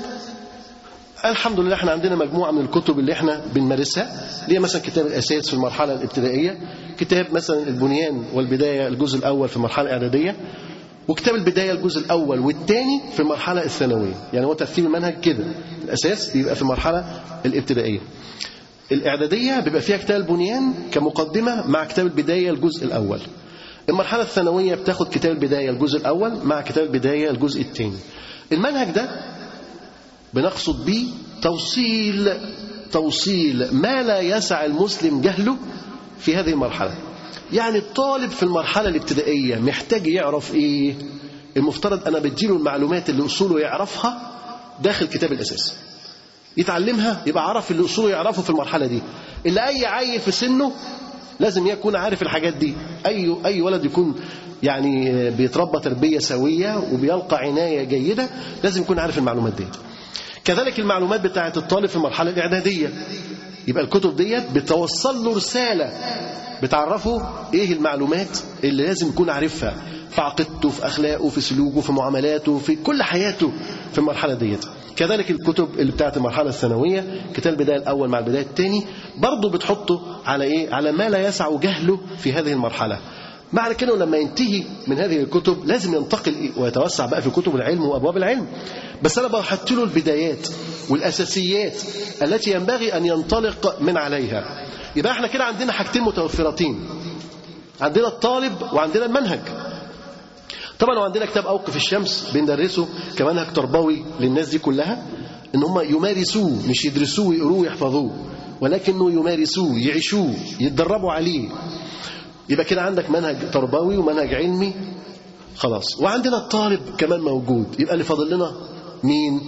الحمد لله احنا عندنا مجموعة من الكتب اللي احنا بنمارسها اللي هي مثلا كتاب الأساس في المرحلة الابتدائية كتاب مثلا البنيان والبداية الجزء الأول في المرحلة الإعدادية وكتاب البداية الجزء الأول والثاني في المرحلة الثانوية يعني هو ترتيب المنهج كده الأساس بيبقى في المرحلة الابتدائية الإعدادية بيبقى فيها كتاب البنيان كمقدمة مع كتاب البداية الجزء الأول المرحلة الثانوية بتاخد كتاب البداية الجزء الأول مع كتاب البداية الجزء الثاني المنهج ده بنقصد به توصيل توصيل ما لا يسع المسلم جهله في هذه المرحلة يعني الطالب في المرحلة الابتدائية محتاج يعرف ايه المفترض انا بديله المعلومات اللي اصوله يعرفها داخل كتاب الاساس يتعلمها يبقى عرف اللي اصوله يعرفه في المرحلة دي اللي اي عيل في سنه لازم يكون عارف الحاجات دي اي اي ولد يكون يعني بيتربى تربية سوية وبيلقى عناية جيدة لازم يكون عارف المعلومات دي كذلك المعلومات بتاعة الطالب في المرحلة الإعدادية يبقى الكتب ديت بتوصل له رسالة بتعرفه ايه المعلومات اللي لازم يكون عارفها في عقيدته في اخلاقه في سلوكه في معاملاته في كل حياته في المرحله ديت كذلك الكتب اللي بتاعت المرحله الثانويه كتاب البدايه الاول مع البدايه الثاني برضه بتحطه على ايه على ما لا يسع جهله في هذه المرحله معنى كده لما ينتهي من هذه الكتب لازم ينتقل إيه؟ ويتوسع بقى في كتب العلم وابواب العلم بس انا بحط له البدايات والاساسيات التي ينبغي ان ينطلق من عليها يبقى احنا كده عندنا حاجتين متوفرتين عندنا الطالب وعندنا المنهج طبعا وعندنا كتاب اوقف الشمس بندرسه كمنهج تربوي للناس دي كلها ان هم يمارسوه مش يدرسوه ويقروه ويحفظوه ولكنه يمارسوه يعيشوه يتدربوا عليه يبقى كده عندك منهج تربوي ومنهج علمي خلاص وعندنا الطالب كمان موجود يبقى اللي فاضل لنا مين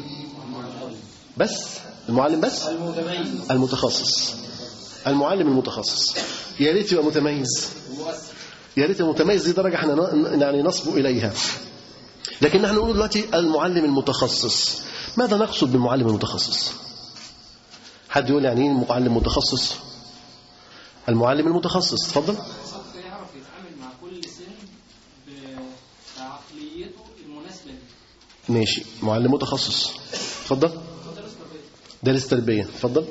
بس المعلم بس المتخصص المعلم المتخصص يا ريت يبقى متميز يا ريت يبقى متميز دي درجه احنا ن- يعني نصبو اليها لكن نحن نقول دلوقتي المعلم المتخصص ماذا نقصد بالمعلم المتخصص حد يقول يعني ايه معلم متخصص المعلم المتخصص اتفضل شخص يعرف يتعامل مع كل سن بعقليته المناسبة ليه ماشي معلم متخصص اتفضل دارس تربيه اتفضل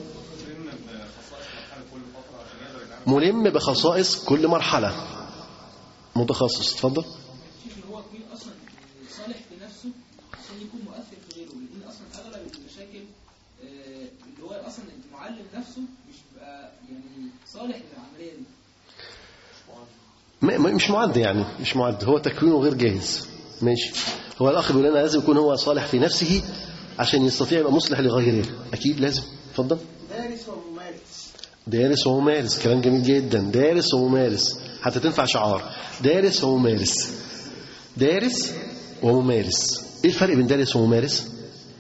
ملم بخصائص كل مرحله متخصص اتفضل شوف ان هو يكون اصلا صالح في نفسه عشان يكون مؤثر في غيره لان اصلا اغلب المشاكل آه، اللي هو اصلا المعلم نفسه مش بيبقى يعني صالح للعمليه دي م- م- مش معد يعني مش معد هو تكوينه غير جاهز ماشي هو الاخ بيقول لنا لازم يكون هو صالح في نفسه عشان يستطيع يبقى مصلح لغيره اكيد لازم اتفضل دارس وممارس دارس وممارس كلام جميل جدا دارس وممارس حتى تنفع شعار دارس وممارس دارس وممارس ايه الفرق بين دارس وممارس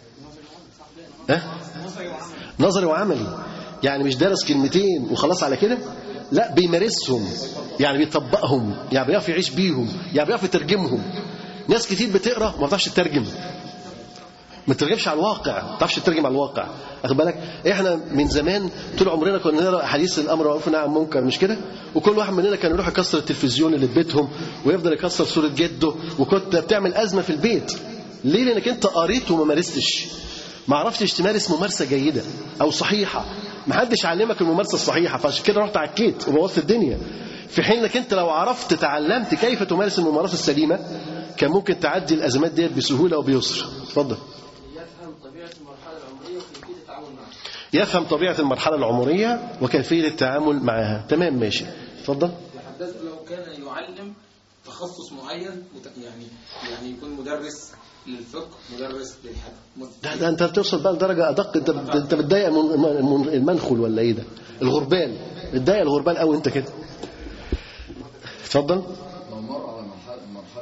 ها نظري وعملي يعني مش دارس كلمتين وخلاص على كده لا بيمارسهم يعني بيطبقهم يعني بيعرف يعيش بيهم يعني بيعرف يترجمهم ناس كتير بتقرا ما بتعرفش تترجم ما تترجمش على الواقع ما تعرفش تترجم على الواقع واخد بالك احنا من زمان طول عمرنا كنا نقرا حديث الامر معروف والنهي عن المنكر مش كده وكل واحد مننا كان يروح يكسر التلفزيون اللي في بيتهم ويفضل يكسر صوره جده وكنت بتعمل ازمه في البيت ليه لانك انت قريت وما مارستش ما عرفتش تمارس ممارسه جيده او صحيحه ما حدش علمك الممارسه الصحيحه فعشان كده رحت عكيت وبوظت الدنيا في حين انك انت لو عرفت تعلمت كيف تمارس الممارسه السليمه كان ممكن تعدي الازمات ديت بسهوله وبيسر اتفضل يفهم طبيعة المرحلة العمرية وكيفية التعامل معها يفهم طبيعة المرحلة العمرية وكيفية التعامل معها تمام ماشي اتفضل حدث لو كان يعلم تخصص معين مت- يعني يعني يكون مدرس للفقه مدرس للحديث ده, ده انت بتوصل بقى لدرجة أدق انت انت بتضايق المن- المن- المنخل ولا ايه ده الغربال بتضايق الغربال قوي انت كده اتفضل لو مر على مرحلة, مرحلة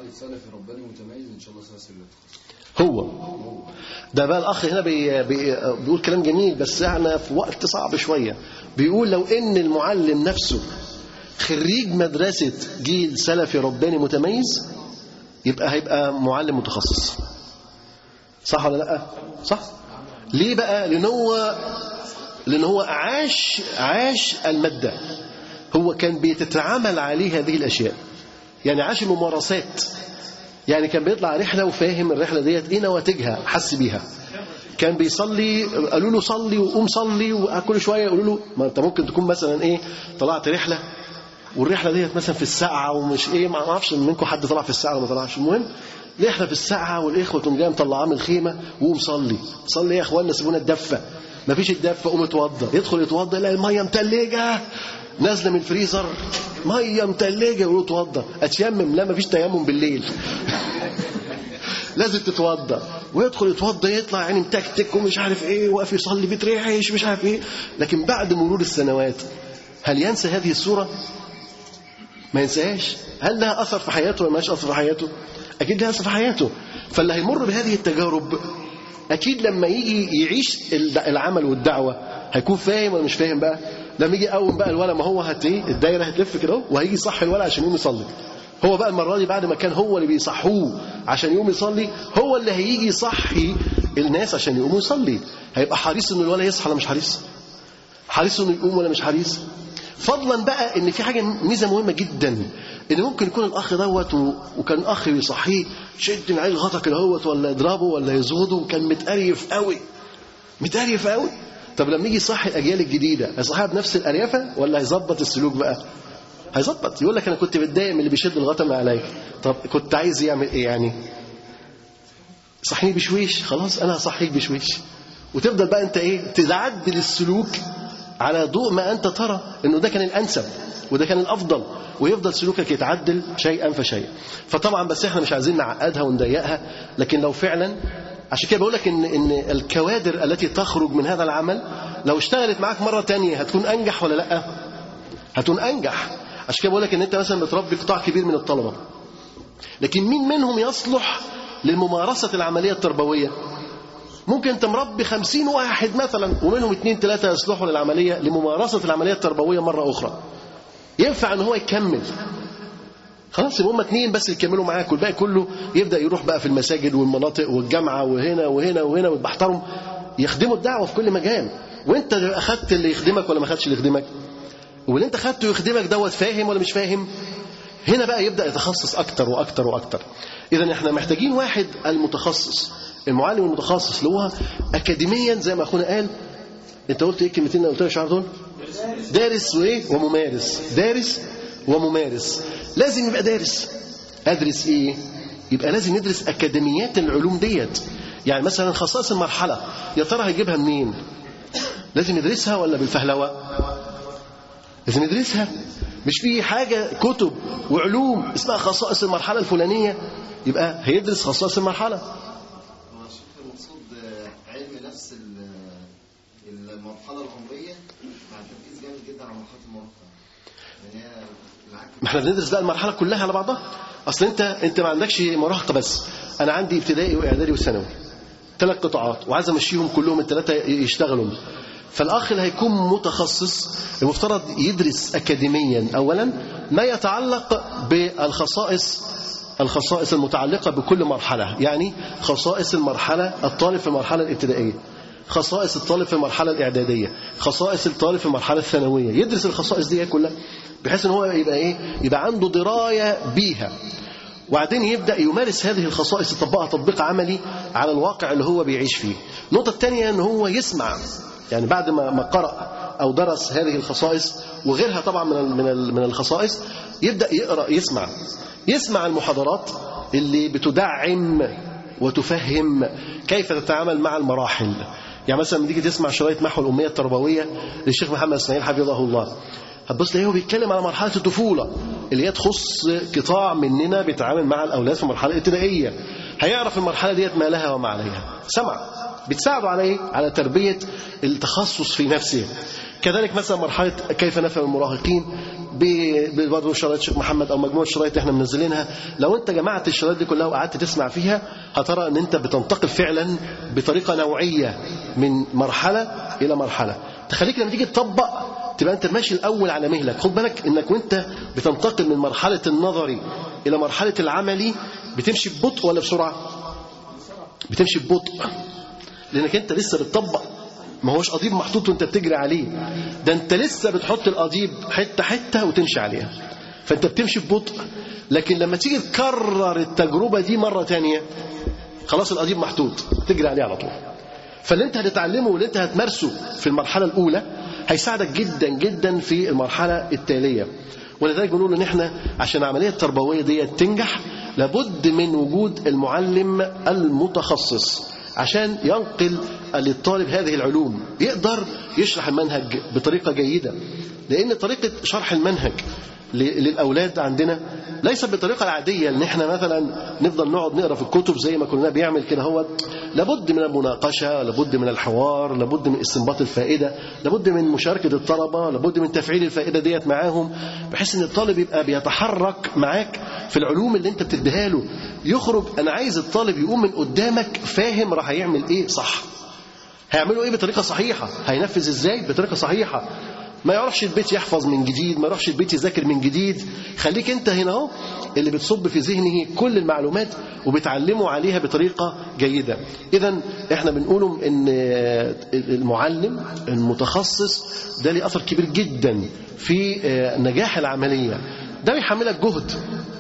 سلفي رباني متميز ان شاء الله سلسله هو ده بقى الاخ هنا بي بي بيقول كلام جميل بس احنا في وقت صعب شويه بيقول لو ان المعلم نفسه خريج مدرسه جيل سلفي رباني متميز يبقى هيبقى معلم متخصص صح ولا لا صح ليه بقى لان هو لان هو عاش عاش الماده هو كان بيتعامل عليه هذه الاشياء يعني عاش الممارسات يعني كان بيطلع رحله وفاهم الرحله ديت ايه نواتجها حس بيها كان بيصلي قالوا له صلي وقوم صلي وكل شويه يقولوا له ما انت ممكن تكون مثلا ايه طلعت رحله والرحله ديت مثلا في الساعه ومش ايه ما اعرفش منكم حد طلع في الساعه ولا ما طلعش المهم رحله في الساعه والاخوه تقوم جايه مطلعاه من الخيمه وقوم صلي صلي يا اخوانا سيبونا الدفه ما فيش الدفه قوم اتوضى يدخل يتوضى يلاقي الميه متلجه نازله من الفريزر ميه متلجه يقولوا اتوضى اتيمم لا ما فيش تيمم بالليل لازم تتوضى ويدخل يتوضى يطلع يعني متكتك ومش عارف ايه واقف يصلي بيترعش مش عارف ايه لكن بعد مرور السنوات هل ينسى هذه الصوره؟ ما ينساهاش هل لها اثر في حياته ولا مالهاش اثر في حياته؟ اكيد لها اثر في حياته فاللي هيمر بهذه التجارب اكيد لما يجي يعيش العمل والدعوه هيكون فاهم ولا مش فاهم بقى؟ لما يجي يقوم بقى الولا ما هو هت ايه الدايره هتلف كده اهو وهيجي يصحي الولا عشان يقوم يصلي هو بقى المره دي بعد ما كان هو اللي بيصحوه عشان يقوم يصلي هو اللي هيجي يصحي الناس عشان يقوموا يصلي هيبقى حريص ان الولا يصحى ولا مش حريص حريص انه يقوم ولا مش حريص فضلا بقى ان في حاجه ميزه مهمه جدا ان ممكن يكون الاخ دوت و- وكان اخ بيصحيه شد من عيل غطا كده هوت ولا يضربه ولا يزغده وكان متقريف قوي متقريف قوي طب لما يجي يصحي الاجيال الجديده هيصحيها بنفس الاريافه ولا هيظبط السلوك بقى هيظبط يقول لك انا كنت متضايق من اللي بيشد الغطا من عليا طب كنت عايز يعمل ايه يعني صحيني بشويش خلاص انا هصحيك بشويش وتفضل بقى انت ايه تتعدل السلوك على ضوء ما انت ترى انه ده كان الانسب وده كان الافضل ويفضل سلوكك يتعدل شيئا فشيئا فطبعا بس احنا مش عايزين نعقدها ونضيقها لكن لو فعلا عشان كده بقول لك ان ان الكوادر التي تخرج من هذا العمل لو اشتغلت معاك مره تانية هتكون انجح ولا لا هتكون انجح عشان كده بقول لك ان انت مثلا بتربي قطاع كبير من الطلبه لكن مين منهم يصلح للممارسه العمليه التربويه ممكن انت مربي خمسين واحد مثلا ومنهم اتنين تلاتة يصلحوا للعملية لممارسة العملية التربوية مرة أخرى ينفع ان هو يكمل خلاص يبقى هم اتنين بس يكملوا معاك والباقي كله يبدا يروح بقى في المساجد والمناطق والجامعه وهنا وهنا وهنا ويبحترم يخدموا الدعوه في كل مجال وانت اخدت اللي يخدمك ولا ما اخدتش اللي يخدمك واللي انت خدته يخدمك دوت فاهم ولا مش فاهم هنا بقى يبدا يتخصص اكتر واكتر واكتر اذا احنا محتاجين واحد المتخصص المعلم المتخصص اللي هو اكاديميا زي ما اخونا قال انت قلت ايه الكلمتين اللي قلتها يا شعر دول دارس وايه وممارس دارس وممارس لازم يبقى دارس ادرس ايه يبقى لازم يدرس اكاديميات العلوم ديت يعني مثلا خصائص المرحله يا ترى هيجيبها منين لازم يدرسها ولا بالفهلوه لازم يدرسها مش في حاجه كتب وعلوم اسمها خصائص المرحله الفلانيه يبقى هيدرس خصائص المرحله هو الشيخ المقصود آه، علم نفس ال- المرحلة العمرية مع تركيز جامد جدا على مرحلة المراهقة يعني هي العكس ما احنا بندرس بقى المرحله كلها على بعضها اصل انت انت ما عندكش مراهقه بس انا عندي ابتدائي واعدادي وثانوي ثلاث قطاعات وعايز امشيهم كلهم الثلاثه يشتغلوا فالاخ اللي هيكون متخصص المفترض يدرس اكاديميا اولا ما يتعلق بالخصائص الخصائص المتعلقه بكل مرحله يعني خصائص المرحله الطالب في المرحله الابتدائيه خصائص الطالب في المرحله الاعداديه خصائص الطالب في المرحله الثانويه يدرس الخصائص دي كلها بحيث ان هو يبقى ايه يبقى عنده درايه بيها وبعدين يبدا يمارس هذه الخصائص يطبقها تطبيق عملي على الواقع اللي هو بيعيش فيه النقطه الثانيه ان هو يسمع يعني بعد ما ما قرأ او درس هذه الخصائص وغيرها طبعا من ال- من ال- من الخصائص يبدا يقرا يسمع يسمع المحاضرات اللي بتدعم وتفهم كيف تتعامل مع المراحل يعني مثلا لما تيجي تسمع شرايط محو الاميه التربويه للشيخ محمد اسماعيل حفظه الله هتبص تلاقيه هو بيتكلم على مرحله الطفوله اللي هي تخص قطاع مننا بيتعامل مع الاولاد في المرحله الابتدائيه هيعرف المرحله ديت ما لها وما عليها سمع بتساعده على ايه على تربيه التخصص في نفسه كذلك مثلا مرحله كيف نفهم المراهقين ب- برضه شرايط شيخ محمد او مجموعه شرايط احنا منزلينها لو انت جمعت الشرايط دي كلها وقعدت تسمع فيها هترى ان انت بتنتقل فعلا بطريقه نوعيه من مرحله الى مرحله تخليك لما تيجي تطبق تبقى انت ماشي الاول على مهلك خد بالك انك وانت بتنتقل من مرحله النظري الى مرحله العملي بتمشي ببطء ولا بسرعه بتمشي ببطء لانك انت لسه بتطبق ما هوش قضيب محطوط وانت بتجري عليه ده انت لسه بتحط القضيب حته حته وتمشي عليها فانت بتمشي ببطء لكن لما تيجي تكرر التجربه دي مره تانية خلاص القضيب محطوط تجري عليه على طول فاللي انت هتتعلمه واللي انت هتمارسه في المرحله الاولى هيساعدك جدا جدا في المرحله التاليه ولذلك بنقول ان احنا عشان العمليه التربويه دي تنجح لابد من وجود المعلم المتخصص عشان ينقل للطالب هذه العلوم يقدر يشرح المنهج بطريقه جيده لان طريقه شرح المنهج ل- للاولاد عندنا ليس بالطريقه العاديه ان احنا مثلا نفضل نقعد نقرا في الكتب زي ما كنا بيعمل كده هو لابد من المناقشه لابد من الحوار لابد من استنباط الفائده لابد من مشاركه الطلبه لابد من تفعيل الفائده ديت معاهم بحيث ان الطالب يبقى بيتحرك معاك في العلوم اللي انت بتديها له يخرج انا عايز الطالب يقوم من قدامك فاهم راح يعمل ايه صح هيعملوا ايه بطريقه صحيحه هينفذ ازاي بطريقه صحيحه ما يروحش البيت يحفظ من جديد ما يروحش البيت يذاكر من جديد خليك انت هنا اهو اللي بتصب في ذهنه كل المعلومات وبتعلمه عليها بطريقه جيده اذا احنا بنقول ان المعلم المتخصص ده ليه اثر كبير جدا في نجاح العمليه ده بيحملك جهد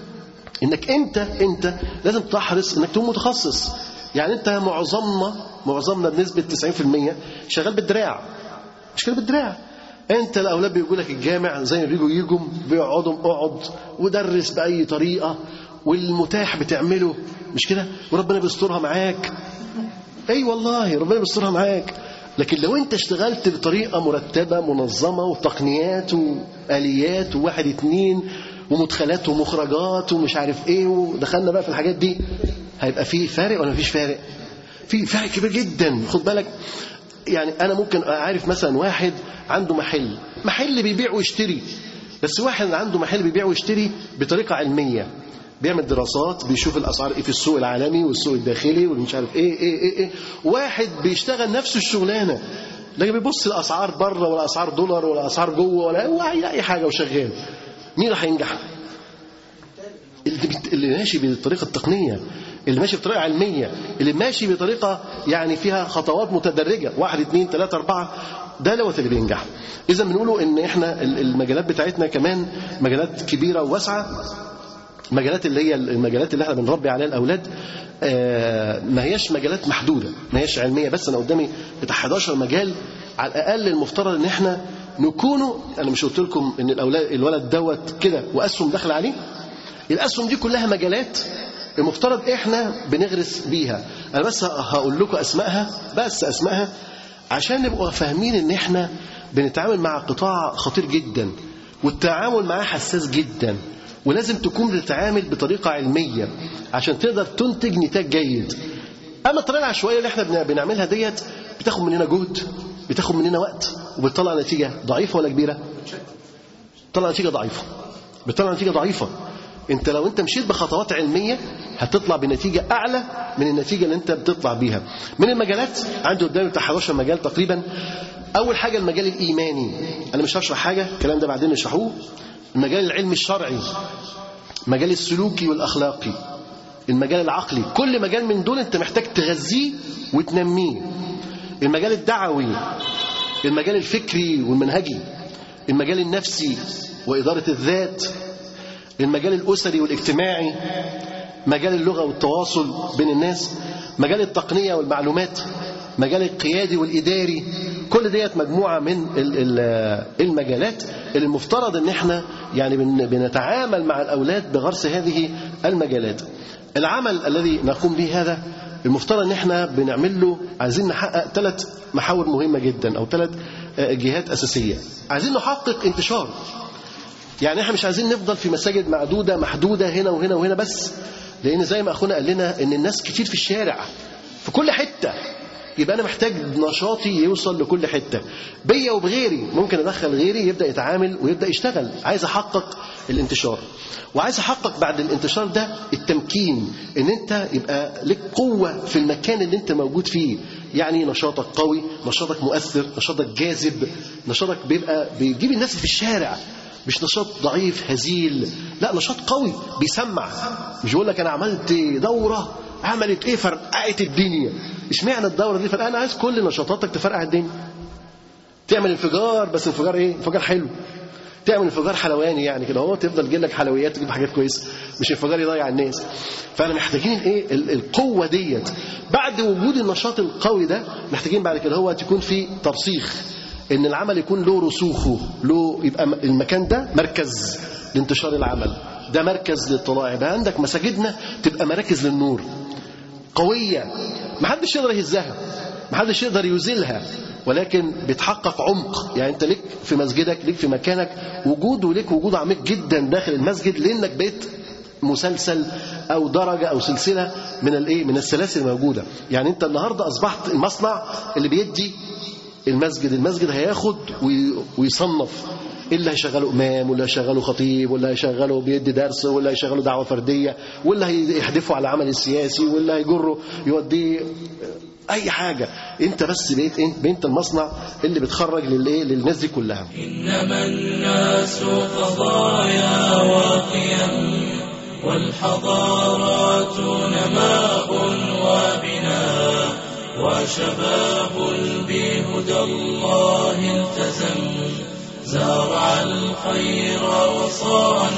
انك انت انت لازم تحرص انك تكون متخصص يعني انت معظمنا معظمنا بنسبه 90% شغال بالدراع مش كده بالدراع انت الاولاد بيجوا لك الجامع زي ما بيجوا يجوا بيقعدوا اقعد ودرس باي طريقه والمتاح بتعمله مش كده وربنا بيسترها معاك اي والله ربنا بيسترها معاك لكن لو انت اشتغلت بطريقه مرتبه منظمه وتقنيات واليات وواحد اتنين ومدخلات ومخرجات ومش عارف ايه ودخلنا بقى في الحاجات دي هيبقى في فارق ولا مفيش فارق في فرق كبير جدا خد بالك يعني انا ممكن اعرف مثلا واحد عنده محل محل بيبيع ويشتري بس واحد عنده محل بيبيع ويشتري بطريقه علميه بيعمل دراسات بيشوف الاسعار ايه في السوق العالمي والسوق الداخلي والمش عارف ايه ايه ايه, إيه. واحد بيشتغل نفس الشغلانه لكن بيبص الاسعار بره ولا اسعار دولار ولا اسعار جوه ولا هو اي حاجه وشغال مين راح ينجح اللي, اللي ماشي بالطريقه التقنيه اللي ماشي بطريقه علميه اللي ماشي بطريقه يعني فيها خطوات متدرجه واحد اثنين ثلاثه اربعه ده دوت اللي بينجح اذا بنقوله ان احنا المجالات بتاعتنا كمان مجالات كبيره وواسعه المجالات اللي هي المجالات اللي احنا بنربي عليها الاولاد آه ما هياش مجالات محدوده ما هياش علميه بس انا قدامي بتاع 11 مجال على الاقل المفترض ان احنا نكونوا انا مش قلت لكم ان الاولاد الولد دوت كده واسهم داخله عليه الاسهم دي كلها مجالات المفترض احنا بنغرس بيها انا بس هقول لكم اسمائها بس اسمائها عشان نبقوا فاهمين ان احنا بنتعامل مع قطاع خطير جدا والتعامل معاه حساس جدا ولازم تكون بتتعامل بطريقه علميه عشان تقدر تنتج نتاج جيد اما الطريقه العشوائيه اللي احنا بنعملها ديت بتاخد مننا جهد بتاخد مننا وقت وبتطلع نتيجه ضعيفه ولا كبيره بتطلع نتيجه ضعيفه بتطلع نتيجه ضعيفه انت لو انت مشيت بخطوات علميه هتطلع بنتيجه اعلى من النتيجه اللي انت بتطلع بيها من المجالات عندي قدامي بتاع 11 مجال تقريبا اول حاجه المجال الايماني انا مش هشرح حاجه الكلام ده بعدين نشرحوه المجال العلمي الشرعي المجال السلوكي والاخلاقي المجال العقلي كل مجال من دول انت محتاج تغذيه وتنميه المجال الدعوي المجال الفكري والمنهجي المجال النفسي واداره الذات المجال الأسري والاجتماعي مجال اللغة والتواصل بين الناس مجال التقنية والمعلومات مجال القيادي والإداري كل ديت مجموعة من المجالات اللي المفترض ان احنا يعني بنتعامل مع الأولاد بغرس هذه المجالات العمل الذي نقوم به هذا المفترض ان احنا بنعمل له عايزين نحقق ثلاث محاور مهمة جدا او ثلاث جهات أساسية عايزين نحقق انتشار يعني احنا مش عايزين نفضل في مساجد معدوده محدوده هنا وهنا وهنا بس لان زي ما اخونا قال لنا ان الناس كتير في الشارع في كل حته يبقى انا محتاج نشاطي يوصل لكل حته بيا وبغيري ممكن ادخل غيري يبدا يتعامل ويبدا يشتغل عايز احقق الانتشار وعايز احقق بعد الانتشار ده التمكين ان انت يبقى لك قوه في المكان اللي انت موجود فيه يعني نشاطك قوي نشاطك مؤثر نشاطك جاذب نشاطك بيبقى بيجيب الناس في الشارع مش نشاط ضعيف هزيل لا نشاط قوي بيسمع مش بقول لك انا عملت دوره عملت ايه فرقعت الدنيا اشمعنى الدوره دي فرقعت انا عايز كل نشاطاتك تفرقع الدنيا تعمل انفجار بس انفجار ايه انفجار حلو تعمل انفجار حلواني يعني كده هو تفضل تجيب لك حلويات تجيب حاجات كويسه مش انفجار يضيع الناس فانا محتاجين ايه ال- القوه ديت بعد وجود النشاط القوي ده محتاجين بعد كده هو يكون في ترسيخ ان العمل يكون له رسوخه له يبقى م- المكان ده مركز لانتشار العمل ده مركز للاطلاع يبقى عندك مساجدنا تبقى مراكز للنور قويه محدش يقدر يهزها محدش يقدر يزيلها ولكن بتحقق عمق يعني انت ليك في مسجدك ليك في مكانك وجود وليك وجود عميق جدا داخل المسجد لانك بقيت مسلسل او درجه او سلسله من الايه من السلاسل الموجوده يعني انت النهارده اصبحت المصنع اللي بيدي المسجد المسجد هياخد وي- ويصنف إيه اللي هيشغله امام ولا هيشغله خطيب ولا هيشغله بيدي درس ولا هيشغله دعوه فرديه ولا هيحدفه على العمل السياسي ولا هيجره يوديه اي حاجه انت بس بقيت انت انت المصنع اللي بتخرج للايه للناس دي كلها إنما الناس قضايا وقيم والحضارات نماء وبناء وشباب بهدى الله التزم زرع الخير وصان